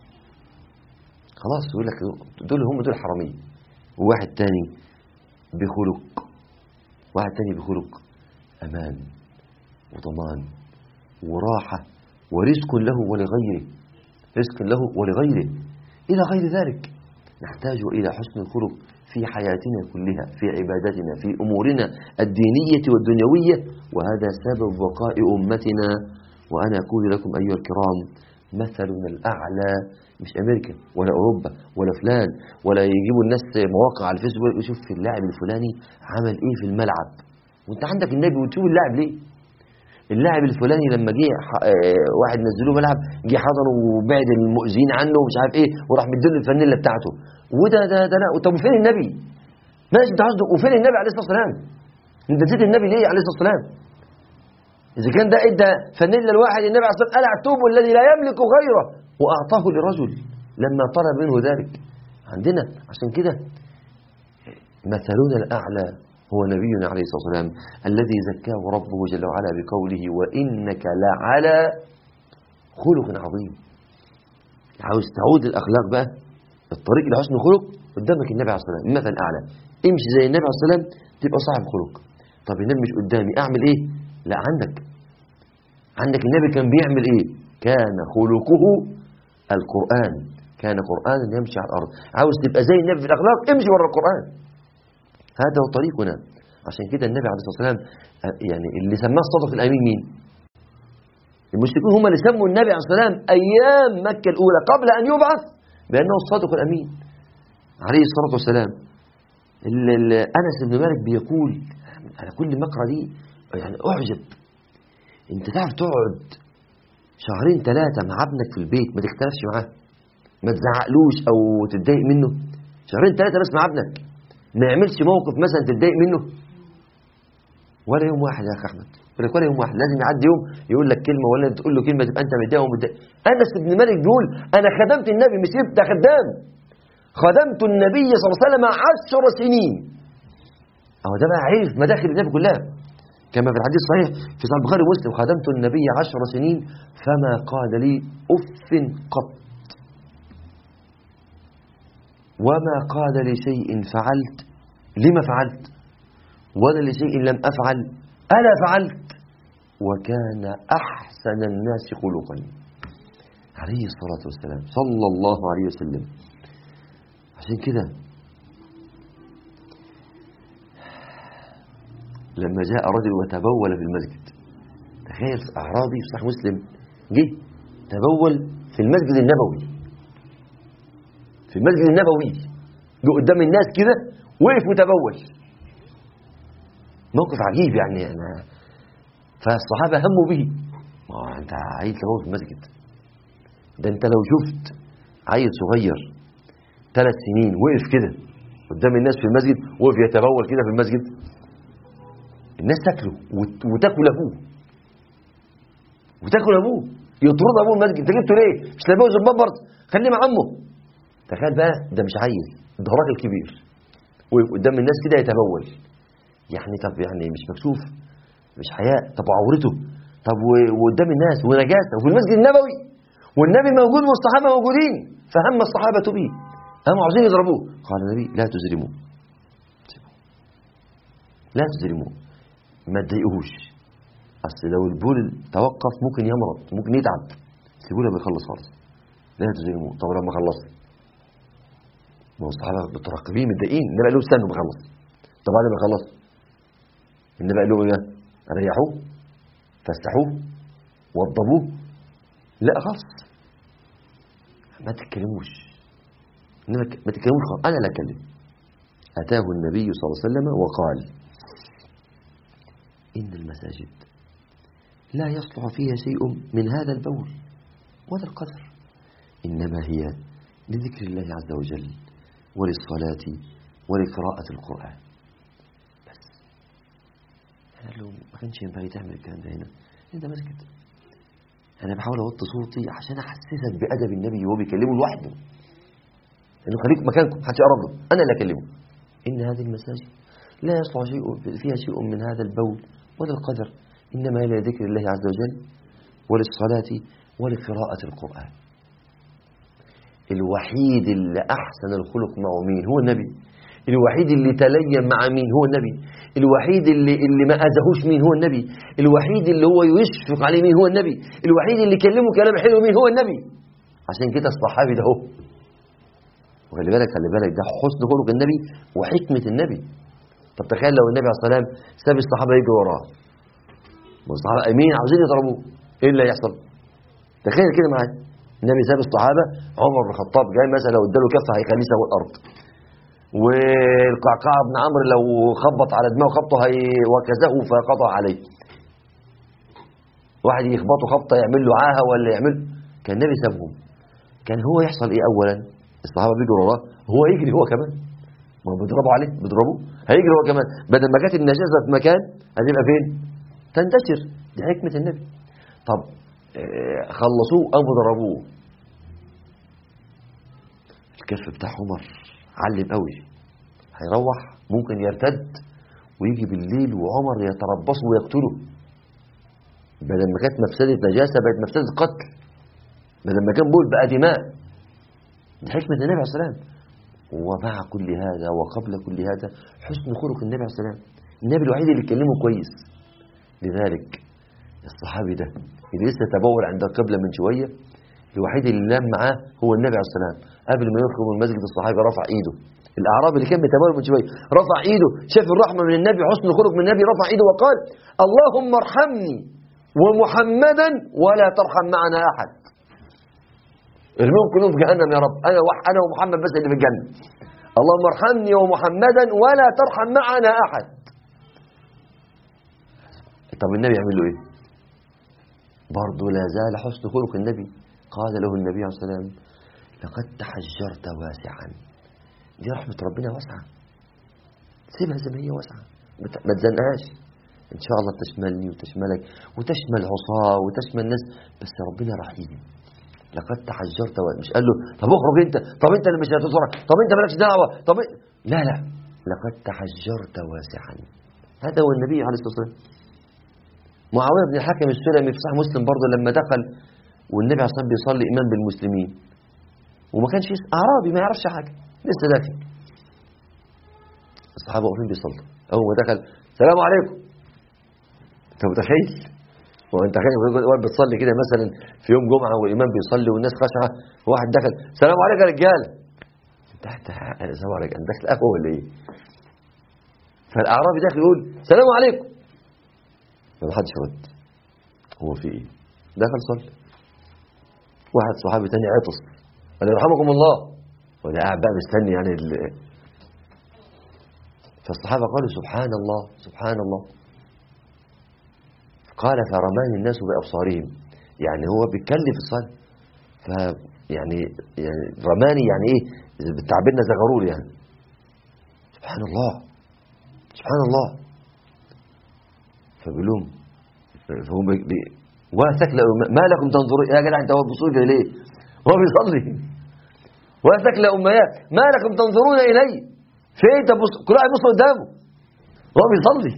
خلاص يقول لك دول هم دول حراميه وواحد تاني بخلق واحد تاني بخلق امان وضمان وراحه ورزق له ولغيره رزق له ولغيره الى غير ذلك نحتاج الى حسن الخلق في حياتنا كلها في عبادتنا في امورنا الدينيه والدنيويه وهذا سبب بقاء امتنا وانا اقول لكم ايها الكرام مثلنا الاعلى مش امريكا ولا اوروبا ولا فلان ولا يجيبوا الناس مواقع على الفيسبوك يشوف في اللاعب الفلاني عمل ايه في الملعب وانت عندك النبي وتشوف اللاعب ليه اللاعب الفلاني لما جه ح- آه، واحد نزلوه ملعب جه حضنه وبعد المؤذين عنه ومش عارف ايه وراح مديله الفانيلا بتاعته وده ده ده لا طب وفين النبي؟ ماشي انت قصدك وفين النبي عليه الصلاه والسلام؟ انت نسيت النبي ليه عليه الصلاه والسلام؟ اذا كان ده ادى فانيلا لواحد النبي عليه الصلاه والسلام قال اعتوب الذي لا يملك غيره واعطاه لرجل لما طلب منه ذلك عندنا عشان كده مثلنا الاعلى هو نبينا عليه الصلاه والسلام الذي زكاه ربه جل وعلا بقوله وانك لعلى خلق عظيم عاوز تعود الاخلاق بقى الطريق لحسن الخلق قدامك النبي عليه الصلاه والسلام المثل الاعلى امشي زي النبي عليه الصلاه والسلام تبقى صاحب خلق طب النبي مش قدامي اعمل ايه لا عندك عندك النبي كان بيعمل ايه كان خلقه القران كان قرانا يمشي على الارض عاوز تبقى زي النبي في الاخلاق امشي ورا القران هذا هو طريقنا عشان كده النبي عليه الصلاة والسلام آه، يعني اللي سماه الصادق الأمين مين المشركون هم اللي سموا النبي عليه الصلاة والسلام أيام مكة الأولى قبل أن يبعث بأنه الصادق الأمين عليه الصلاة والسلام ال- ال- أنس بن مالك بيقول أنا كل ما أقرأ دي يعني أعجب أنت تعرف تقعد شهرين ثلاثة مع ابنك في البيت ما تختلفش معاه ما تزعقلوش أو تتضايق منه شهرين ثلاثة بس مع ابنك ما يعملش موقف مثلا تتضايق منه ولا يوم واحد يا أخي أحمد يقول لك ولا يوم واحد لازم يعدي يوم يقول لك كلمة ولا تقول له كلمة تبقى أنت متضايق ومتضايق أنس بن مالك بيقول أنا خدمت النبي مش ده خدام خدمت النبي صلى الله عليه وسلم عشر سنين أهو ده بقى عرف مداخل النبي كلها كما في الحديث الصحيح في صحيح البخاري ومسلم خدمت النبي عشر سنين فما قال لي أف قط وما قال لشيء فعلت لما فعلت ولا لشيء لم أفعل ألا فعلت وكان أحسن الناس خلقا عليه الصلاة والسلام صلى الله عليه وسلم عشان كده لما جاء رجل وتبول في المسجد تخيل أعرابي في صحيح مسلم جه تبول في المسجد النبوي في المسجد النبوي جه قدام الناس كده وقف وتبول موقف عجيب يعني أنا فالصحابة هموا به ما هو أنت عايز تبول في المسجد ده أنت لو شفت عيل صغير ثلاث سنين وقف كده قدام الناس في المسجد وقف يتبول كده في المسجد الناس تاكله وت- وتاكل ابوه وتاكل ابوه يطرد ابوه المسجد انت جبته ليه؟ مش لابوه البامبرز خليه مع عمه تخيل بقى ده مش عيل ده راجل كبير وقف قدام الناس كده يتبول يعني طب يعني مش مكسوف مش حياء طب وعورته طب و- وقدام الناس ونجاسه وفي المسجد النبوي والنبي موجود والصحابه موجودين فهم الصحابه به قاموا عاوزين يضربوه قال النبي لا تزرموه سيبوه. لا تزرموه ما تضايقوهوش اصل لو البول توقف ممكن يمرض ممكن يتعب سيبوه لما يخلص خالص لا تزرموه طب لما خلص ما هو الصحابه مترقبين متضايقين النبي قال له استنوا بخلص طب بعد ما يخلص النبي قال لهم ايه ريحوه فسحوه وضبوه لا خلاص ما تتكلموش إنما ك- ما تتكلموش خالص انا لا اتكلم اتاه النبي صلى الله عليه وسلم وقال ان المساجد لا يصلح فيها شيء من هذا البول ولا القدر انما هي لذكر الله عز وجل وللصلاه ولقراءه القران بس قال له ما كانش ينبغي تعمل الكلام ده هنا انت مسجد انا بحاول اوطي صوتي عشان احسسك بادب النبي وهو بيكلمه لوحده انه خليك مكانكم محدش يقرب له انا اللي اكلمه ان هذه المساجد لا يصلح شيء فيها شيء من هذا البول ولا القدر انما هي لذكر الله عز وجل وللصلاه ولقراءه القران الوحيد اللي احسن الخلق معه مين هو النبي الوحيد اللي تلين مع مين هو النبي الوحيد اللي اللي ما اذاهوش مين هو النبي الوحيد اللي هو يشفق عليه مين هو النبي الوحيد اللي كلمه كلام حلو مين هو النبي عشان كده الصحابي ده هو وخلي بالك خلي بالك ده حسن خلق النبي وحكمة النبي طب تخيل لو النبي عليه الصلاة والسلام ساب الصحابة يجروا وراه والصحابة أمين عاوزين يضربوه إيه اللي هيحصل؟ تخيل كده معايا النبي ساب الصحابة عمر بن الخطاب جاي مثلا لو اداله كفة هيخليه يساوي الأرض والقعقاع بن عمرو لو خبط على دماغه خبطه هي وكزه فقطع عليه واحد يخبطه خبطه يعمل له عاهه ولا يعمل كان النبي سابهم كان هو يحصل ايه اولا الصحابه بيجروا وراه هو يجري هو كمان ما هو بيضربوا عليه بيضربوه هيجري هو كمان بدل ما كانت النجاسه في مكان هتبقى فين تنتشر دي حكمه النبي طب آه، خلصوه قاموا ضربوه الكف بتاع عمر علم قوي هيروح ممكن يرتد ويجي بالليل وعمر يتربصه ويقتله بدل ما كانت مفسدة نجاسة بقت مفسدة قتل بدل ما كان بول بقى دماء دي حكمة النبي عليه السلام ومع كل هذا وقبل كل هذا حسن خلق النبي عليه السلام النبي الوحيد اللي كلمه كويس لذلك الصحابي ده اللي لسه تبول عند القبلة من شوية الوحيد اللي نام معاه هو النبي عليه السلام قبل ما يخرج من المسجد الصحابي رفع ايده الأعرابي اللي كان بيتبول من شوية رفع إيده شاف الرحمة من النبي حسن الخلق من النبي رفع إيده وقال اللهم ارحمني ومحمدا ولا ترحم معنا أحد ارميهم كلهم في جهنم يا رب أنا وح أنا ومحمد بس اللي في الجنة اللهم ارحمني ومحمدا ولا ترحم معنا أحد طب النبي يعمل له إيه برضه لا زال حسن خلق النبي قال له النبي عليه الصلاة والسلام لقد تحجرت واسعا دي رحمة ربنا واسعة سيبها زي ما هي واسعة ما تزنقهاش إن شاء الله تشملني وتشملك وتشمل عصاه وتشمل الناس بس ربنا رحيم لقد تحجرت و... مش قال له طب اخرج انت طب انت اللي مش هتظهر طب انت مالكش دعوه طب لا لا لقد تحجرت واسعا هذا هو النبي عليه الصلاه والسلام معاويه بن الحكم السلمي في صحيح مسلم برضه لما دخل والنبي عليه الصلاه والسلام بيصلي امام بالمسلمين وما كانش اعرابي ما يعرفش حاجه لسه داخل الصحابه واقفين بيصلوا اول ما دخل السلام عليكم انت متخيل وانت خايف واقف بتصلي كده مثلا في يوم جمعه والامام بيصلي والناس خاشعه واحد دخل السلام عليكم يا رجاله تحت السلام عليكم انت داخل قهوه ولا ايه فالاعرابي داخل يقول السلام عليكم ما حدش رد هو في ايه دخل صلي واحد صحابي تاني عطس قال يرحمكم الله وانا قاعد بقى مستني يعني ال... فالصحابه قالوا سبحان الله سبحان الله قال فرماني الناس بأبصارهم يعني هو بيتكلم في الصلاة ف يعني يعني رماني يعني ايه بالتعبيرنا زغرور يعني سبحان الله سبحان الله فبيقول لهم فهم بي بي وثكل ما لكم تنظرون يا جدع انت بتصور كده ليه؟ هو بيصلي وثكل اميات ما لكم تنظرون الي فين تبص كل واحد يبص قدامه هو بيصلي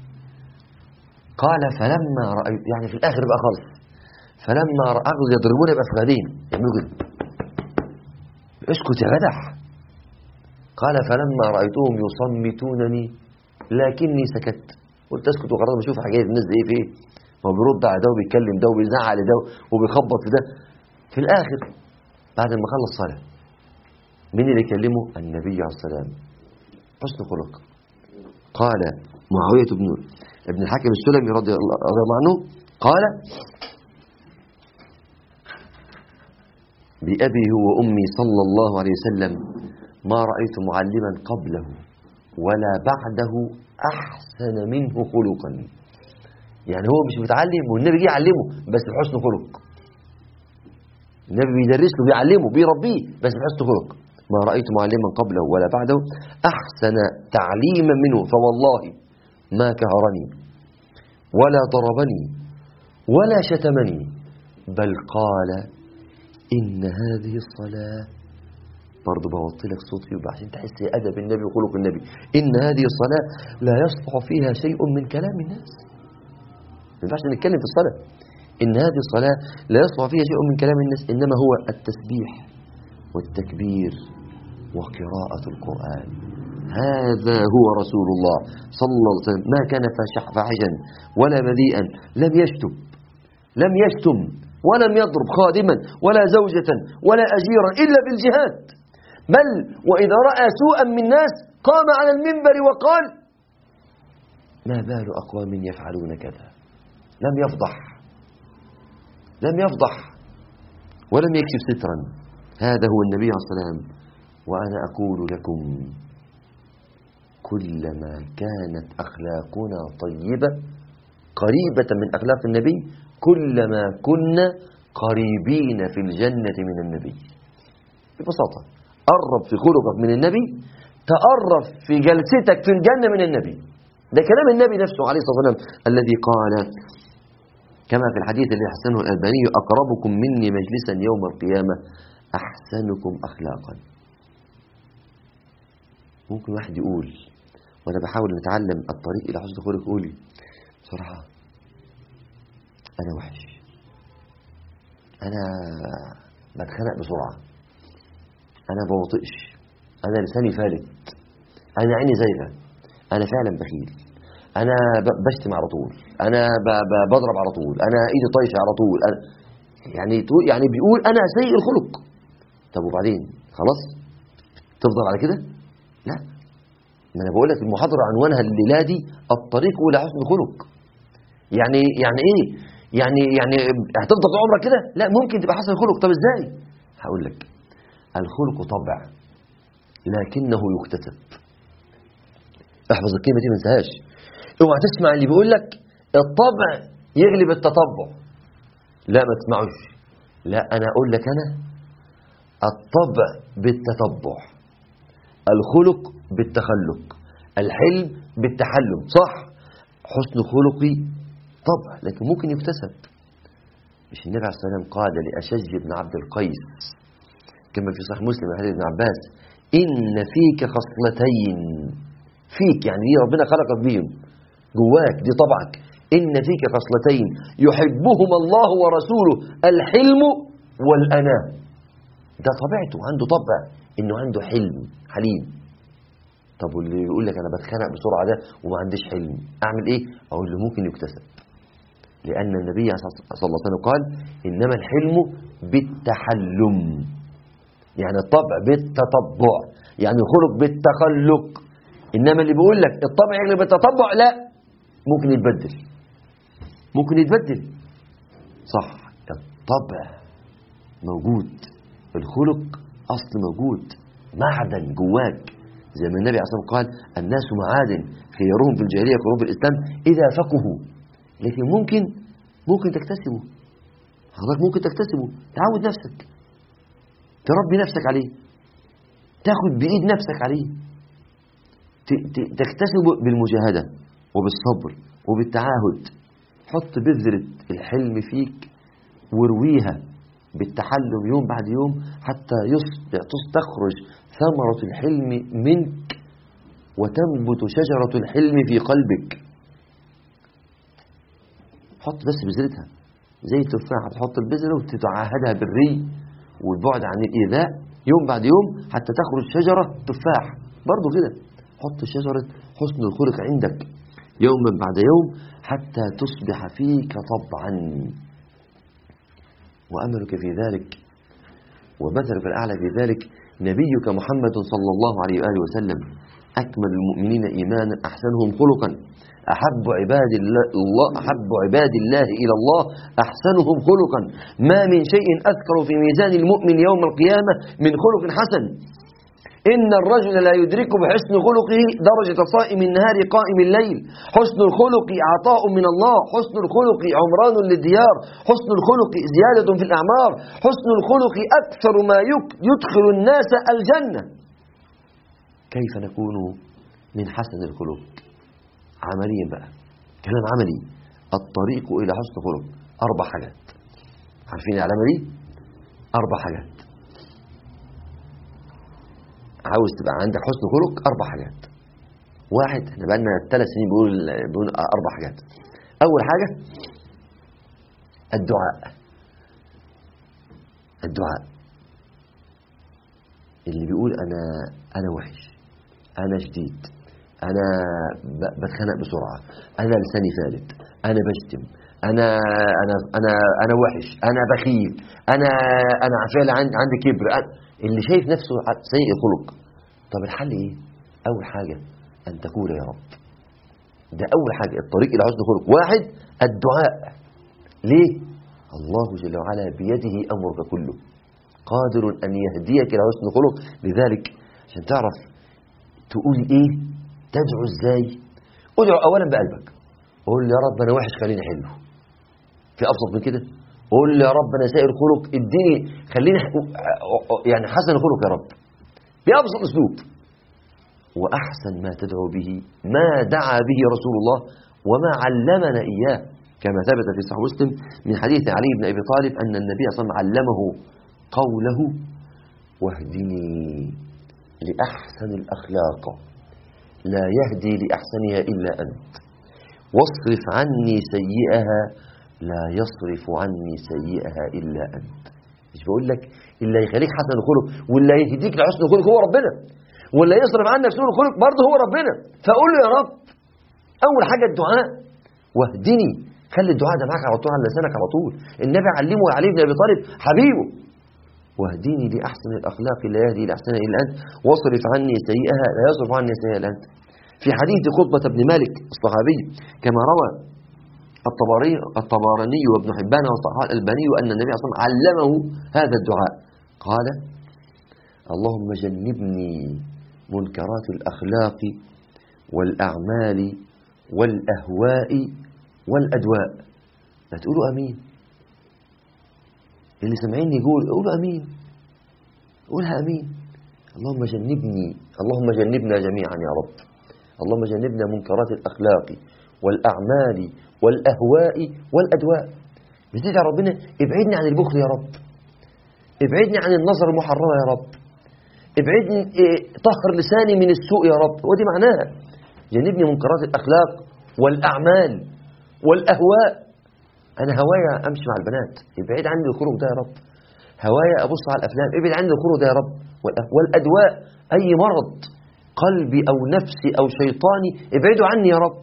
قال فلما رأيت يعني في الآخر بقى خالص فلما رأوا يضربون بأفخاذهم يعملوا كده اسكت يا جدع قال فلما رأيتهم يصمتونني لكني سكت قلت اسكت وقررت بشوف حاجات الناس دي ايه في ايه ما هو بيرد على ده وبيتكلم ده وبيزعل ده وبيخبط في ده في الآخر بعد ما خلص صلاة مين اللي يكلمه النبي عليه السلام حسن خلق قال معاوية بن ابن الحاكم السلمي رضي الله عنه قال بأبي هو أمي صلى الله عليه وسلم ما رأيت معلما قبله ولا بعده أحسن منه خلقا يعني هو مش متعلم والنبي جه يعلمه بس بحسن خلق النبي بيدرس له بيعلمه بيربيه بس بحسن خلق ما رأيت معلما قبله ولا بعده أحسن تعليما منه فوالله ما كهرني ولا ضربني ولا شتمني بل قال إن هذه الصلاة برضه بوطي لك صوتي عشان تحس أدب النبي وخلق النبي إن هذه الصلاة لا يصلح فيها شيء من كلام الناس ما ينفعش نتكلم في الصلاة إن هذه الصلاة لا يصلح فيها شيء من كلام الناس إنما هو التسبيح والتكبير وقراءة القرآن هذا هو رسول الله صلى الله عليه وسلم ما كان فاحشا ولا بذيئا لم يشتم لم يشتم ولم يضرب خادما ولا زوجة ولا أجيرا إلا بالجهاد بل وإذا رأى سوءا من ناس قام على المنبر وقال ما بال أقوام يفعلون كذا لم يفضح لم يفضح ولم يكشف سترا هذا هو النبي عليه الصلاة والسلام وأنا أقول لكم كلما كانت أخلاقنا طيبة قريبة من أخلاق النبي كلما كنا قريبين في الجنة من النبي ببساطة قرب في خلقك من النبي تقرب في جلستك في الجنة من النبي ده كلام النبي نفسه عليه الصلاة والسلام الذي قال كما في الحديث اللي حسنه الألباني أقربكم مني مجلسا يوم القيامة أحسنكم أخلاقا ممكن واحد يقول وانا بحاول نتعلم الطريق الى حسن خلق قولي بصراحه انا وحش انا بتخنق بسرعه انا بوطئش انا لساني فالت انا عيني زايغه انا فعلا بخيل انا بشتم على طول انا بضرب على طول انا ايدي طايشه على طول أنا يعني تقول يعني بيقول انا سيء الخلق طب وبعدين خلاص تفضل على كده ما انا بقول لك المحاضره عنوانها الليله دي الطريق الى حسن الخلق يعني يعني ايه يعني يعني هتفضل طول عمرك كده لا ممكن تبقى حسن الخلق طب ازاي هقول لك الخلق طبع لكنه يكتسب احفظ الكلمه دي ما تنساهاش اوعى تسمع اللي بيقول لك الطبع يغلب التطبع لا ما تسمعوش لا انا اقول لك انا الطبع بالتتبع الخلق بالتخلق الحلم بالتحلم صح حسن خلقي طبع لكن ممكن يكتسب مش النبي عليه الصلاه والسلام قال لاشج بن عبد القيس كما في صحيح مسلم حديث ابن عباس ان فيك خصلتين فيك يعني دي ربنا خلقك بيهم جواك دي طبعك ان فيك خصلتين يحبهما الله ورسوله الحلم والاناه ده طبيعته عنده طبع انه عنده حلم حليم طب واللي يقول لك انا بتخانق بسرعه ده وما عنديش حلم اعمل ايه اقول له ممكن يكتسب لان النبي صلى الله عليه وسلم قال انما الحلم بالتحلم يعني الطبع بالتطبع يعني الخلق بالتخلق انما اللي بيقول لك الطبع يغلب التطبع لا ممكن يتبدل ممكن يتبدل صح الطبع موجود الخلق اصل موجود معدن جواك زي ما النبي عليه الصلاه والسلام قال الناس معادن خيارهم في الجاهليه خيارهم في الاسلام اذا فقهوا لكن ممكن ممكن تكتسبه حضرتك ممكن تكتسبه تعود نفسك تربي نفسك عليه تاخد بايد نفسك عليه تكتسبه بالمجاهده وبالصبر وبالتعاهد حط بذره الحلم فيك وارويها بالتحلم يوم بعد يوم حتى يصبح تخرج ثمرة الحلم منك وتنبت شجرة الحلم في قلبك حط بس بذرتها زي التفاحة تحط البذرة وتتعاهدها بالري والبعد عن الإيذاء يوم بعد يوم حتى تخرج شجرة تفاح برضو كده حط شجرة حسن الخلق عندك يوما بعد يوم حتى تصبح فيك طبعا وأملك في ذلك ومثلك الأعلى في ذلك نبيك محمد صلى الله عليه وآله وسلم أكمل المؤمنين إيمانا أحسنهم خلقا أحب عباد الله أحب عباد الله إلى الله أحسنهم خلقا ما من شيء أذكر في ميزان المؤمن يوم القيامة من خلق حسن إن الرجل لا يدرك بحسن خلقه درجة صائم النهار قائم الليل حسن الخلق عطاء من الله حسن الخلق عمران للديار حسن الخلق زيادة في الأعمار حسن الخلق أكثر ما يدخل الناس الجنة كيف نكون من حسن الخلق عمليا بقى كلام عملي الطريق إلى حسن الخلق أربع حاجات عارفين العلامة دي أربع حاجات عاوز تبقى عندك حسن خلق اربع حاجات واحد احنا بقى لنا ثلاث سنين بنقول بنقول اربع حاجات اول حاجه الدعاء الدعاء اللي بيقول انا انا وحش انا شديد انا بتخانق بسرعه انا لساني فالت انا بشتم انا انا انا انا وحش انا بخيل انا انا فعلا عندي كبر اللي شايف نفسه سيء الخلق طب الحل ايه اول حاجه ان تقول يا رب ده اول حاجه الطريق الى حسن الخلق واحد الدعاء ليه الله جل وعلا بيده امرك كله قادر ان يهديك الى حسن الخلق لذلك عشان تعرف تقول ايه تدعو ازاي ادعو اولا بقلبك قول يا رب انا وحش خليني حلو في ابسط من كده قول يا رب انا سائر خلق اديني خليني يعني حسن خلق يا رب بأبسط أسلوب وأحسن ما تدعو به ما دعا به رسول الله وما علمنا إياه كما ثبت في صحيح مسلم من حديث علي بن أبي طالب أن النبي صلى الله عليه وسلم علمه قوله واهدني لأحسن الأخلاق لا يهدي لأحسنها إلا أنت واصرف عني سيئها لا يصرف عني سيئها إلا أنت مش بقول لك اللي يخليك حسن الخلق واللي يهديك لحسن الخلق هو ربنا واللي يصرف عنك سوء الخلق برضه هو ربنا فقول له يا رب اول حاجه الدعاء واهدني خلي الدعاء ده معاك على طول على لسانك على طول النبي علمه علي بن ابي طالب حبيبه واهدني لأحسن الأخلاق لا يهدي لأحسن إلا أنت واصرف عني سيئها لا يصرف عني سيئها إلا أنت في حديث خطبة بن مالك الصحابي كما روى الطبري الطبراني وابن حبان وصححه الألباني أن النبي صلى الله عليه وسلم علمه هذا الدعاء قال اللهم جنبني منكرات الأخلاق والأعمال والأهواء والأدواء لا تقولوا أمين اللي سمعيني يقول قولوا أمين قولها أمين اللهم جنبني اللهم جنبنا جميعا يا رب اللهم جنبنا منكرات الأخلاق والأعمال والأهواء والأدواء بتدعي ربنا ابعدني عن البخل يا رب ابعدني عن النظر المحرمة يا رب ابعدني إيه، طهر لساني من السوء يا رب ودي معناها جنبني منكرات الأخلاق والأعمال والأهواء أنا هوايا أمشي مع البنات ابعد عني الخروج ده يا رب هوايا أبص على الأفلام ابعد عني الخروج ده يا رب والأدواء أي مرض قلبي أو نفسي أو شيطاني ابعدوا عني يا رب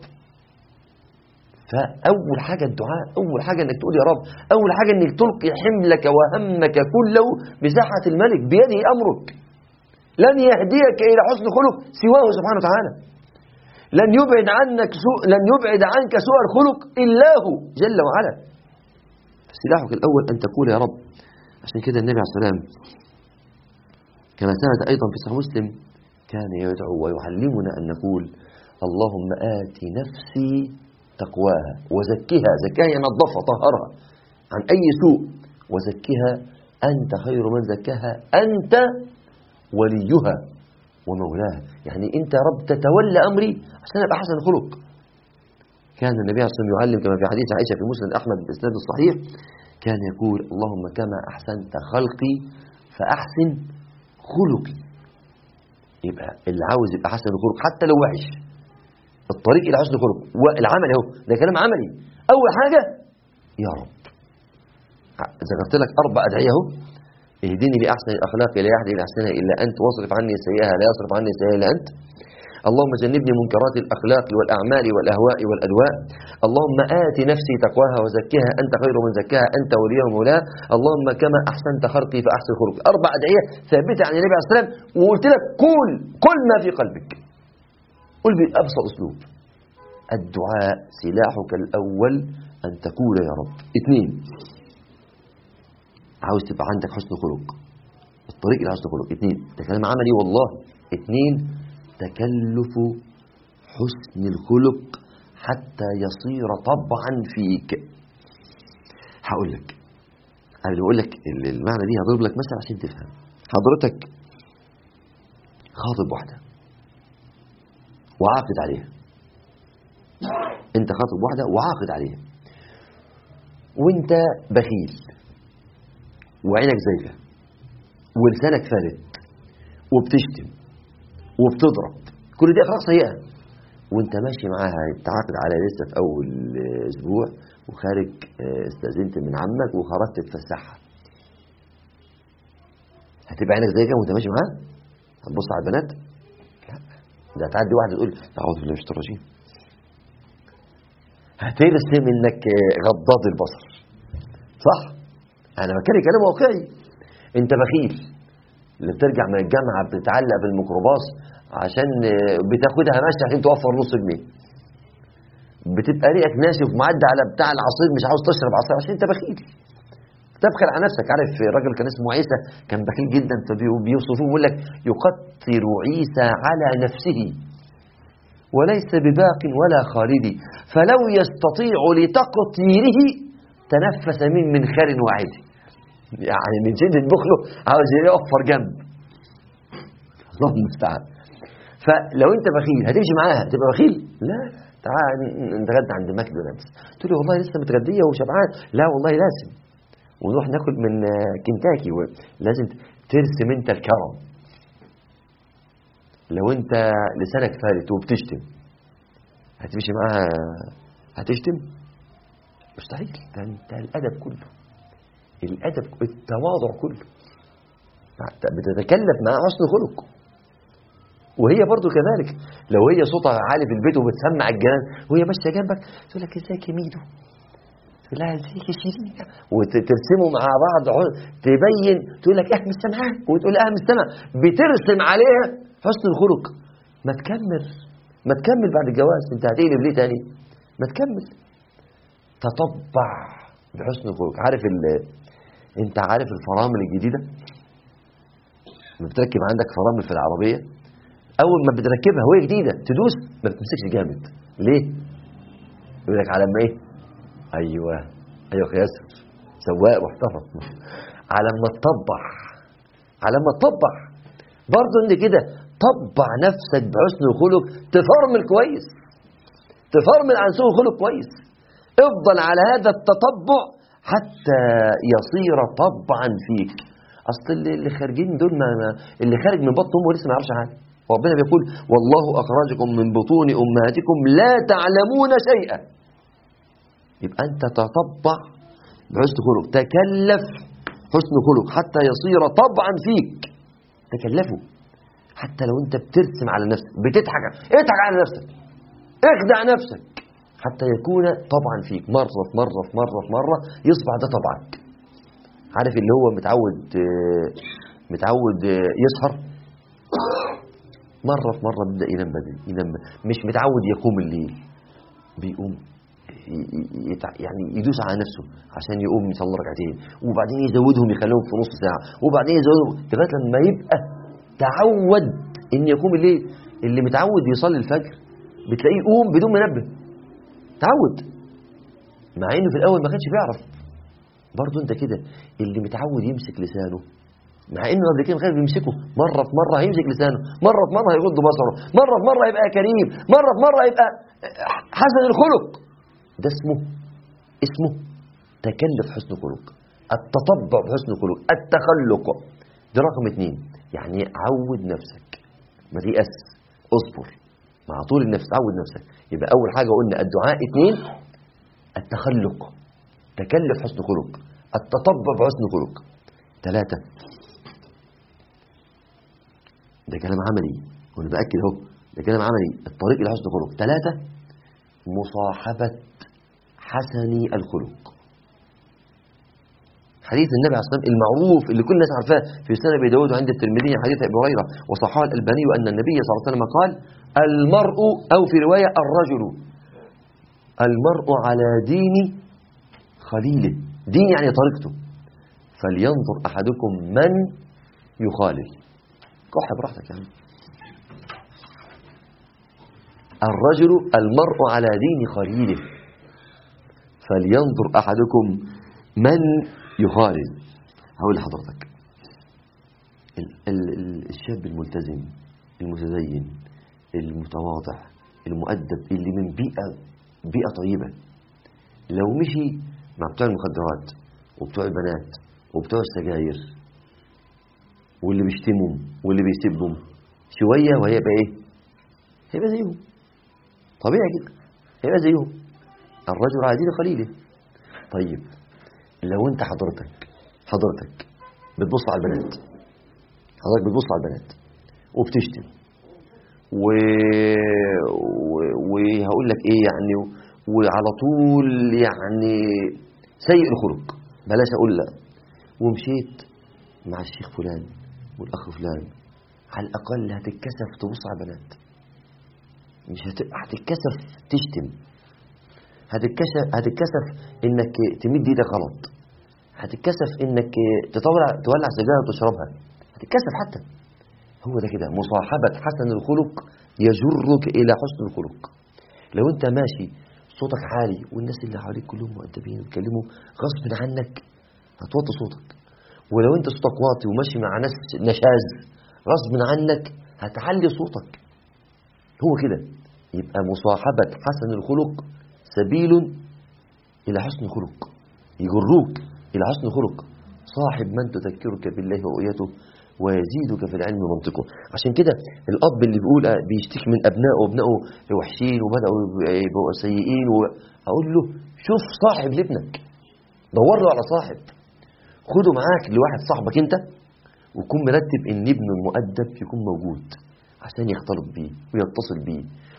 فأول حاجة الدعاء أول حاجة أنك تقول يا رب أول حاجة أنك تلقي حملك وهمك كله بساحة الملك بيده أمرك لن يهديك إلى حسن خلق سواه سبحانه وتعالى لن يبعد عنك سوء لن يبعد عنك سوء الخلق إلا هو جل وعلا سلاحك الأول أن تقول يا رب عشان كده النبي عليه السلام كما ثبت أيضا في صحيح مسلم كان يدعو ويعلمنا أن نقول اللهم آت نفسي تقواها وزكها زكاها نظفها طهرها عن أي سوء وزكها أنت خير من زكاها أنت وليها ومولاها يعني أنت يا رب تتولى أمري عشان أبقى حسن خلق كان النبي عليه الصلاة والسلام يعلم كما في حديث عائشة في مسند أحمد بإسناد الصحيح كان يقول اللهم كما أحسنت خلقي فأحسن خلقي يبقى اللي عاوز يبقى حسن الخلق حتى لو وحش الطريق الى حسن الخلق والعمل اهو ده كلام عملي اول حاجه يا رب ذكرت لك اربع ادعيه اهو اهدني لاحسن الاخلاق لا يهدي لاحسنها الا انت واصرف عني سيئها لا يصرف عني سيئها الا انت اللهم جنبني منكرات الأخلاق والأعمال والأهواء والأدواء اللهم آت نفسي تقواها وزكها أنت خير من زكاها أنت وليها ومولاها اللهم كما أحسنت خلقي فأحسن خلقي أربع أدعية ثابتة عن النبي عليه الصلاة والسلام وقلت لك قول كل ما في قلبك قل بأبسط أسلوب الدعاء سلاحك الأول أن تقول يا رب اثنين عاوز تبقى عندك حسن خلق الطريق إلى حسن خلق اثنين ده كلام عملي والله اثنين تكلف حسن الخلق حتى يصير طبعا فيك هقول لك قبل بقول لك المعنى دي هضرب لك مثلا عشان تفهم حضرتك خاطب واحده وعاقد عليها انت خاطب واحده وعاقد عليها وانت بخيل وعينك زيغه ولسانك فلت وبتشتم وبتضرب كل دي اخلاق سيئه وانت ماشي معاها تعاقد على لسه في اول اسبوع وخارج استاذنت من عمك وخرجت تتفسحها هتبقى عينك زي كده وانت ماشي معاها هتبص على البنات لا ده هتعدي واحده تقول اعوذ بالله من الشيطان الرجيم هترسم انك غضاض البصر صح انا بتكلم كلام واقعي انت بخيل اللي بترجع من الجامعه بتتعلق بالميكروباص عشان بتاخدها ماشي عشان توفر نص جنيه بتبقى ريقك ناشف معدي على بتاع العصير مش عاوز تشرب عصير عشان انت بخيل تبخل على نفسك عارف الراجل كان اسمه عيسى كان بخيل جدا فبيوصفوه بيقول لك يقطر عيسى على نفسه وليس بباق ولا خالد فلو يستطيع لتقطيره تنفس من منخر واحد يعني من شدة بخله عاوز يوفر جنب الله المستعان فلو انت بخيل هتمشي معاها تبقى بخيل لا تعال نتغدى عند ماكدونالدز تقول لي والله لسه متغديه وشبعان لا والله لازم ونروح ناكل من كنتاكي لازم ترسم انت الكرم لو انت لسانك فارت وبتشتم هتمشي معاها هتشتم مستحيل ده انت الادب كله الادب التواضع كله بتتكلف مع حسن خلق وهي برضو كذلك لو هي صوتها عالي في البيت وبتسمع الجيران وهي ماشيه جنبك تقول لك ازيك يا ميدو تقول لها ازيك يا شيرين وترسموا مع بعض عن- تبين تقول لك اه مش سامعاك وتقول اه مش سامع بترسم عليها حسن الخلق ما تكمل ما تكمل بعد الجواز انت هتقلب ليه تاني ما تكمل تطبع بحسن الخلق عارف ال انت عارف الفرامل الجديده لما بتركب عندك فرامل في العربيه اول ما بتركبها وهي جديده تدوس ما بتمسكش جامد ليه يقول لك على ما ايه ايوه ايوه يا ياسر سواق محترم على ما تطبع على ما تطبع برضه انت كده طبع نفسك بحسن الخلق تفرمل كويس تفرمل عن سوء الخلق كويس افضل على هذا التطبع حتى يصير طبعا فيك اصل اللي اللي خارجين دول ما ما- اللي خارج من بطن امه لسه ما يعرفش حاجه ربنا بيقول والله اخرجكم من بطون امهاتكم لا تعلمون شيئا يبقى انت تطبع بحسن خلق تكلف حسن خلق حتى يصير طبعا فيك تكلفه حتى لو انت بترسم على نفسك بتضحك اضحك على نفسك اخدع نفسك حتى يكون طبعا فيك مرة في مرة في مرة في مرة يصبح ده طبعك عارف اللي هو متعود آه، متعود آه، يسهر مرة في مرة بيبدأ ينام بدري ينام مش متعود يقوم الليل بيقوم ي- ي- يتع- يعني يدوس على نفسه عشان يقوم يصلي ركعتين وبعدين يزودهم يخليهم في نص ساعة وبعدين يزودهم لغاية لما يبقى تعود ان يقوم الليل اللي متعود يصلي الفجر بتلاقيه يقوم بدون منبه تعود مع انه في الاول ما كانش بيعرف برضه انت كده اللي متعود يمسك لسانه مع انه قبل كده ما كان بيمسكه مره في مره هيمسك لسانه مره في مره هيغض بصره مره في مره يبقى كريم مره في مره يبقى حسن الخلق ده اسمه اسمه تكلف حسن خلق التطبع بحسن خلق التخلق ده رقم اتنين يعني عود نفسك ما تيأس اصبر مع طول النفس عود نفسك يبقى اول حاجه قلنا الدعاء اتنين التخلق تكلف حسن خلق التطبع بحسن خلق ثلاثة ده كلام عملي وانا باكد اهو ده كلام عملي الطريق الى حسن الخلق ثلاثة مصاحبة حسن الخلق حديث النبي عليه الصلاه والسلام المعروف اللي كل الناس عارفاه في سنن ابي داود وعند الترمذي حديث ابي هريره وصححه الالباني ان النبي صلى الله عليه وسلم قال المرء او في روايه الرجل المرء على دين خليله دين يعني طريقته فلينظر احدكم من يخالل كح براحتك يعني الرجل المرء على دين خليله فلينظر احدكم من يخالل هقول لحضرتك ال- ال- ال- الشاب الملتزم المتدين المتواضع المؤدب اللي من بيئة بيئة طيبة لو مشي مع بتوع المخدرات وبتوع البنات وبتوع السجاير واللي بيشتمهم واللي بيسبهم شوية وهيبقى ايه هيبقى زيهم طبيعي كده هيبقى زيهم الرجل على دين خليله طيب لو انت حضرتك حضرتك بتبص على البنات حضرتك بتبص على البنات وبتشتم و... و... وهقول لك ايه يعني وعلى طول يعني سيء الخلق بلاش اقول لا ومشيت مع الشيخ فلان والاخ فلان على الاقل هتتكسف تبص على البنات مش هت... هتتكسف تشتم هتتكسف هتتكسف انك تمد ايدك غلط هتتكسف انك تطلع تولع سيجاره وتشربها هتتكسف حتى هو ده كده مصاحبه حسن الخلق يجرك الى حسن الخلق لو انت ماشي صوتك عالي والناس اللي حواليك كلهم مؤدبين بيتكلموا غصب عنك هتوطي صوتك ولو انت صوتك واطي وماشي مع ناس نشاز غصب عنك هتعلي صوتك هو كده يبقى مصاحبة حسن الخلق سبيل إلى حسن الخلق يجروك إلى حسن الخلق صاحب من تذكرك بالله ورؤيته ويزيدك في العلم منطقه عشان كده الأب اللي بيقول آه، بيشتكي من أبنائه وأبنائه وحشين وبدأوا يبقوا سيئين و... أقول له شوف صاحب لابنك دور له على صاحب خده معاك لواحد صاحبك أنت وكون مرتب إن ابنه المؤدب يكون موجود عشان يختلط بيه ويتصل بيه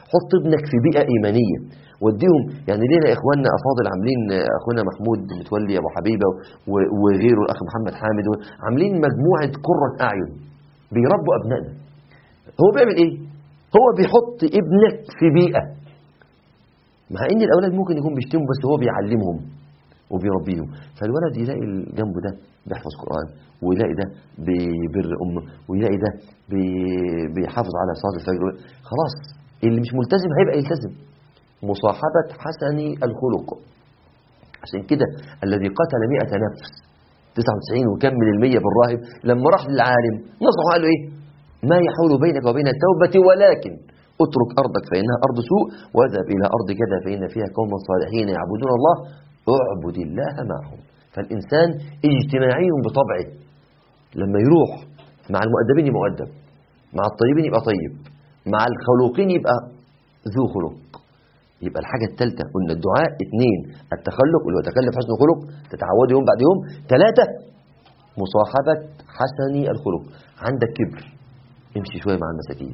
حط ابنك في بيئة إيمانية وديهم يعني لينا إخواننا أفاضل عاملين أخونا محمود متولي أبو حبيبة و- وغيره الأخ محمد حامد عاملين مجموعة قرة أعين بيربوا أبنائنا هو بيعمل إيه؟ هو بيحط ابنك في بيئة مع ان الاولاد ممكن يكون بيشتموا بس هو بيعلمهم وبيربيهم فالولد يلاقي جنبه ده بيحفظ قران ويلاقي ده بيبر امه ويلاقي ده بي- بيحافظ على صلاه الفجر خلاص اللي مش ملتزم هيبقى يلتزم مصاحبه حسن الخلق عشان كده الذي قتل 100 نفس 99 وكمل المية بالراهب لما راح للعالم نصحه قال له ايه ما يحول بينك وبين التوبة ولكن اترك أرضك فإنها أرض سوء واذهب إلى أرض كذا فإن فيها قوما صالحين يعبدون الله اعبد الله معهم فالإنسان اجتماعي بطبعه لما يروح مع المؤدبين يبقى مؤدب مع الطيبين يبقى طيب مع الخلوقين يبقى ذو خلق يبقى الحاجة الثالثة قلنا الدعاء اثنين التخلق اللي هو تكلف حسن الخلق تتعود يوم بعد يوم ثلاثة مصاحبة حسن الخلق عندك كبر امشي شوية مع المساكين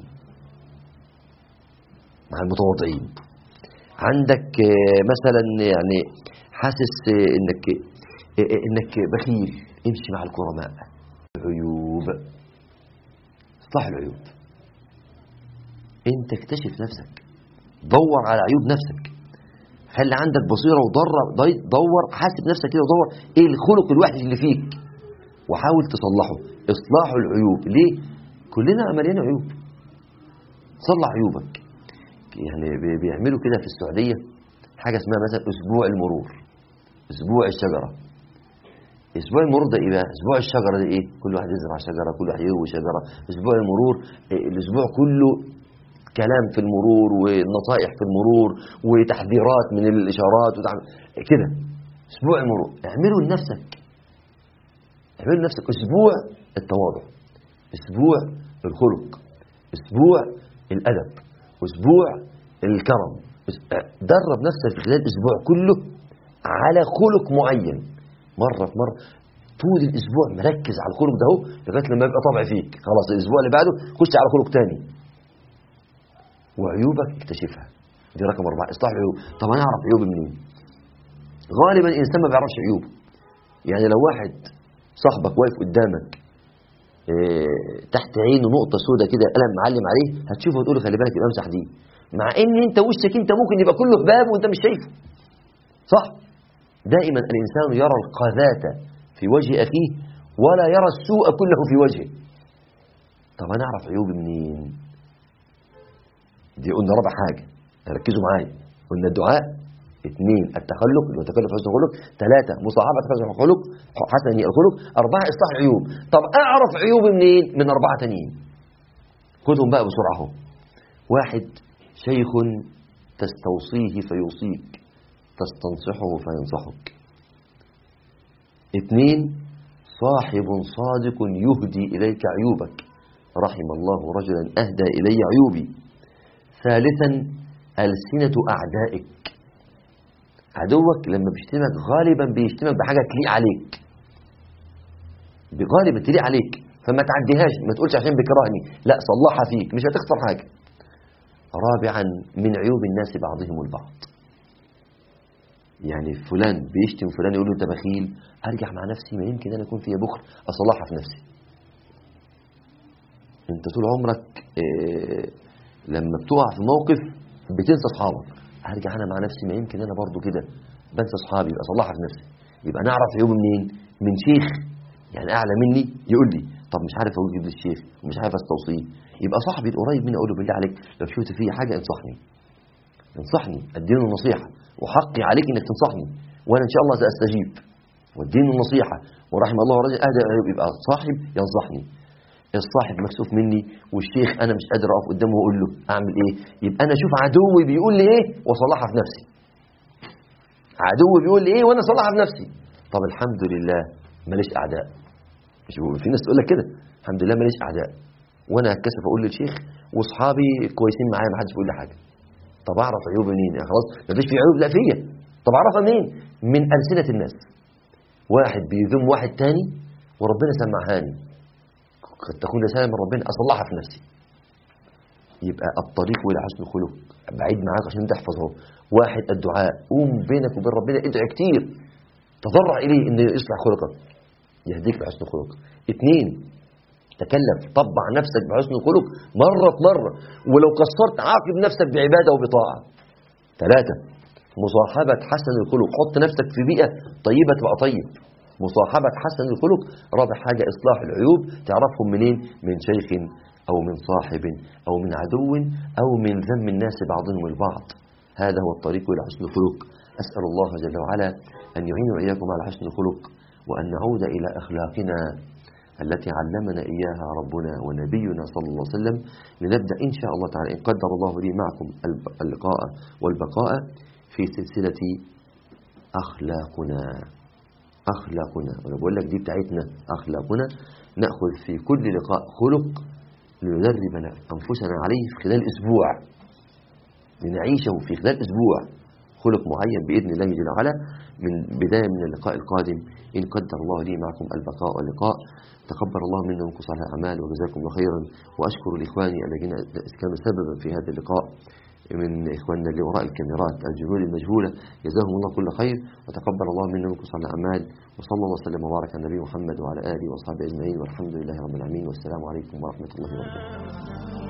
مع المتواضعين عندك آه، مثلا يعني حاسس آه، انك آه، آه، انك بخيل امشي مع الكرماء عيوب اصلح العيوب انت اكتشف نفسك دور على عيوب نفسك خلي عندك بصيره ودور دور حاسب نفسك كده ودور ايه الخلق الوحش اللي فيك وحاول تصلحه اصلاح العيوب ليه كلنا مليانه عيوب صلح عيوبك يعني بي- بيعملوا كده في السعوديه حاجه اسمها مثلا اسبوع المرور اسبوع الشجره اسبوع المرور ده ايه بقى اسبوع الشجره ده ايه كل واحد يزرع شجره كل واحد يروي شجره اسبوع المرور إيه، الاسبوع كله كلام في المرور ونصائح في المرور وتحذيرات من الاشارات وتعمل كده اسبوع المرور اعمله لنفسك اعمله لنفسك اسبوع التواضع اسبوع الخلق اسبوع الادب اسبوع الكرم أس- درب نفسك في خلال الاسبوع كله على خلق معين مره في مره طول الاسبوع مركز على الخلق ده اهو لغايه لما يبقى طبع فيك خلاص الاسبوع اللي بعده خش على خلق تاني وعيوبك اكتشفها دي رقم أربعة إصلاح العيوب طب أنا أعرف عيوبي منين غالبا الإنسان ما بيعرفش عيوبه يعني لو واحد صاحبك واقف قدامك إيه، تحت عينه نقطة سودة كده قلم معلم عليه هتشوفه وتقول له خلي بالك يبقى امسح دي مع ان انت وشك انت ممكن يبقى كله حباب وانت مش شايفه صح دائما الانسان يرى القذاة في وجه اخيه ولا يرى السوء كله في وجهه طب انا اعرف عيوبي منين دي قلنا رابع حاجة ركزوا معايا قلنا الدعاء اثنين التخلق اللي هو تكلف حسن الخلق ثلاثة مصاحبة حسن الخلق حسن الخلق أربعة إصلاح العيوب طب أعرف عيوبي منين من أربعة تانيين خدهم بقى بسرعة اهو واحد شيخ تستوصيه فيوصيك تستنصحه فينصحك اثنين صاحب صادق يهدي إليك عيوبك رحم الله رجلا أهدى إلي عيوبي ثالثا ألسنة أعدائك عدوك لما بيشتمك غالبا بيشتمك بحاجة تليق عليك غالبا تليق عليك فما تعديهاش ما تقولش عشان بيكرهني لا صلحها فيك مش هتخسر حاجة رابعا من عيوب الناس بعضهم البعض يعني فلان بيشتم فلان يقول له انت بخيل ارجع مع نفسي ما يمكن انا اكون فيها بخل اصلحها في نفسي انت طول عمرك اه لما بتقع في موقف بتنسى اصحابك هرجع انا مع نفسي ما يمكن انا برضو كده بنسى اصحابي يبقى اصلحها في نفسي يبقى نعرف عيوبي منين من شيخ يعني اعلى مني يقول لي طب مش عارف اقول جيب للشيخ ومش عارف استوصيه يبقى صاحبي القريب مني اقول له بالله عليك لو شفت فيه حاجه انصحني انصحني اديله النصيحه وحقي عليك انك تنصحني وانا ان شاء الله ساستجيب واديله النصيحه ورحم الله رجل اهدى يبقى صاحب ينصحني الصاحب مكسوف مني والشيخ انا مش قادر اقف قدامه واقول له اعمل ايه يبقى انا اشوف عدوي بيقول لي ايه واصلحها في نفسي عدوي بيقول لي ايه وانا اصلحها في نفسي طب الحمد لله ماليش اعداء مش بقول في ناس تقول لك كده الحمد لله ماليش اعداء وانا اتكسف اقول للشيخ واصحابي كويسين معايا ما حدش بيقول لي حاجه طب اعرف عيوبي منين يعني خلاص مفيش في عيوب لا فيا طب اعرفها منين من السنه الناس واحد بيذم واحد تاني وربنا سمعهاني قد تكون رساله من ربنا اصلحها في نفسي يبقى الطريق إلى حسن الخلق بعيد معاك عشان تحفظه واحد الدعاء قوم بينك وبين ربنا ادعي كتير تضرع إليه إنه يصلح خلقك يهديك بحسن الخلق اثنين تكلف طبع نفسك بحسن الخلق مرة في مرة ولو قصرت عاقب نفسك بعبادة وبطاعة ثلاثة مصاحبة حسن الخلق حط نفسك في بيئة طيبة تبقى طيب مصاحبة حسن الخلق رابع حاجة إصلاح العيوب تعرفهم منين من شيخ أو من صاحب أو من عدو أو من ذم الناس بعضهم البعض هذا هو الطريق إلى حسن الخلق أسأل الله جل وعلا أن يعين وإياكم على حسن الخلق وأن نعود إلى أخلاقنا التي علمنا إياها ربنا ونبينا صلى الله عليه وسلم لنبدأ إن شاء الله تعالى إن قدر الله لي معكم اللقاء والبقاء في سلسلة أخلاقنا أخلاقنا وأنا بقول لك دي بتاعتنا أخلاقنا نأخذ في كل لقاء خلق لندرب أنفسنا عليه في خلال أسبوع لنعيشه في خلال أسبوع خلق معين بإذن الله جل وعلا من بداية من اللقاء القادم إن قدر الله لي معكم البقاء واللقاء تقبل الله منا ومنكم صالح الأعمال وجزاكم الله خيرا وأشكر لإخواني الذين كانوا سببا في هذا اللقاء من إخواننا اللي وراء الكاميرات الجنود المجهولة جزاهم الله كل خير وتقبل الله منا ومنكم صالح الأعمال وصلى الله وسلم وبارك على النبي محمد وعلى آله وصحبه أجمعين والحمد لله رب العالمين والسلام عليكم ورحمة الله وبركاته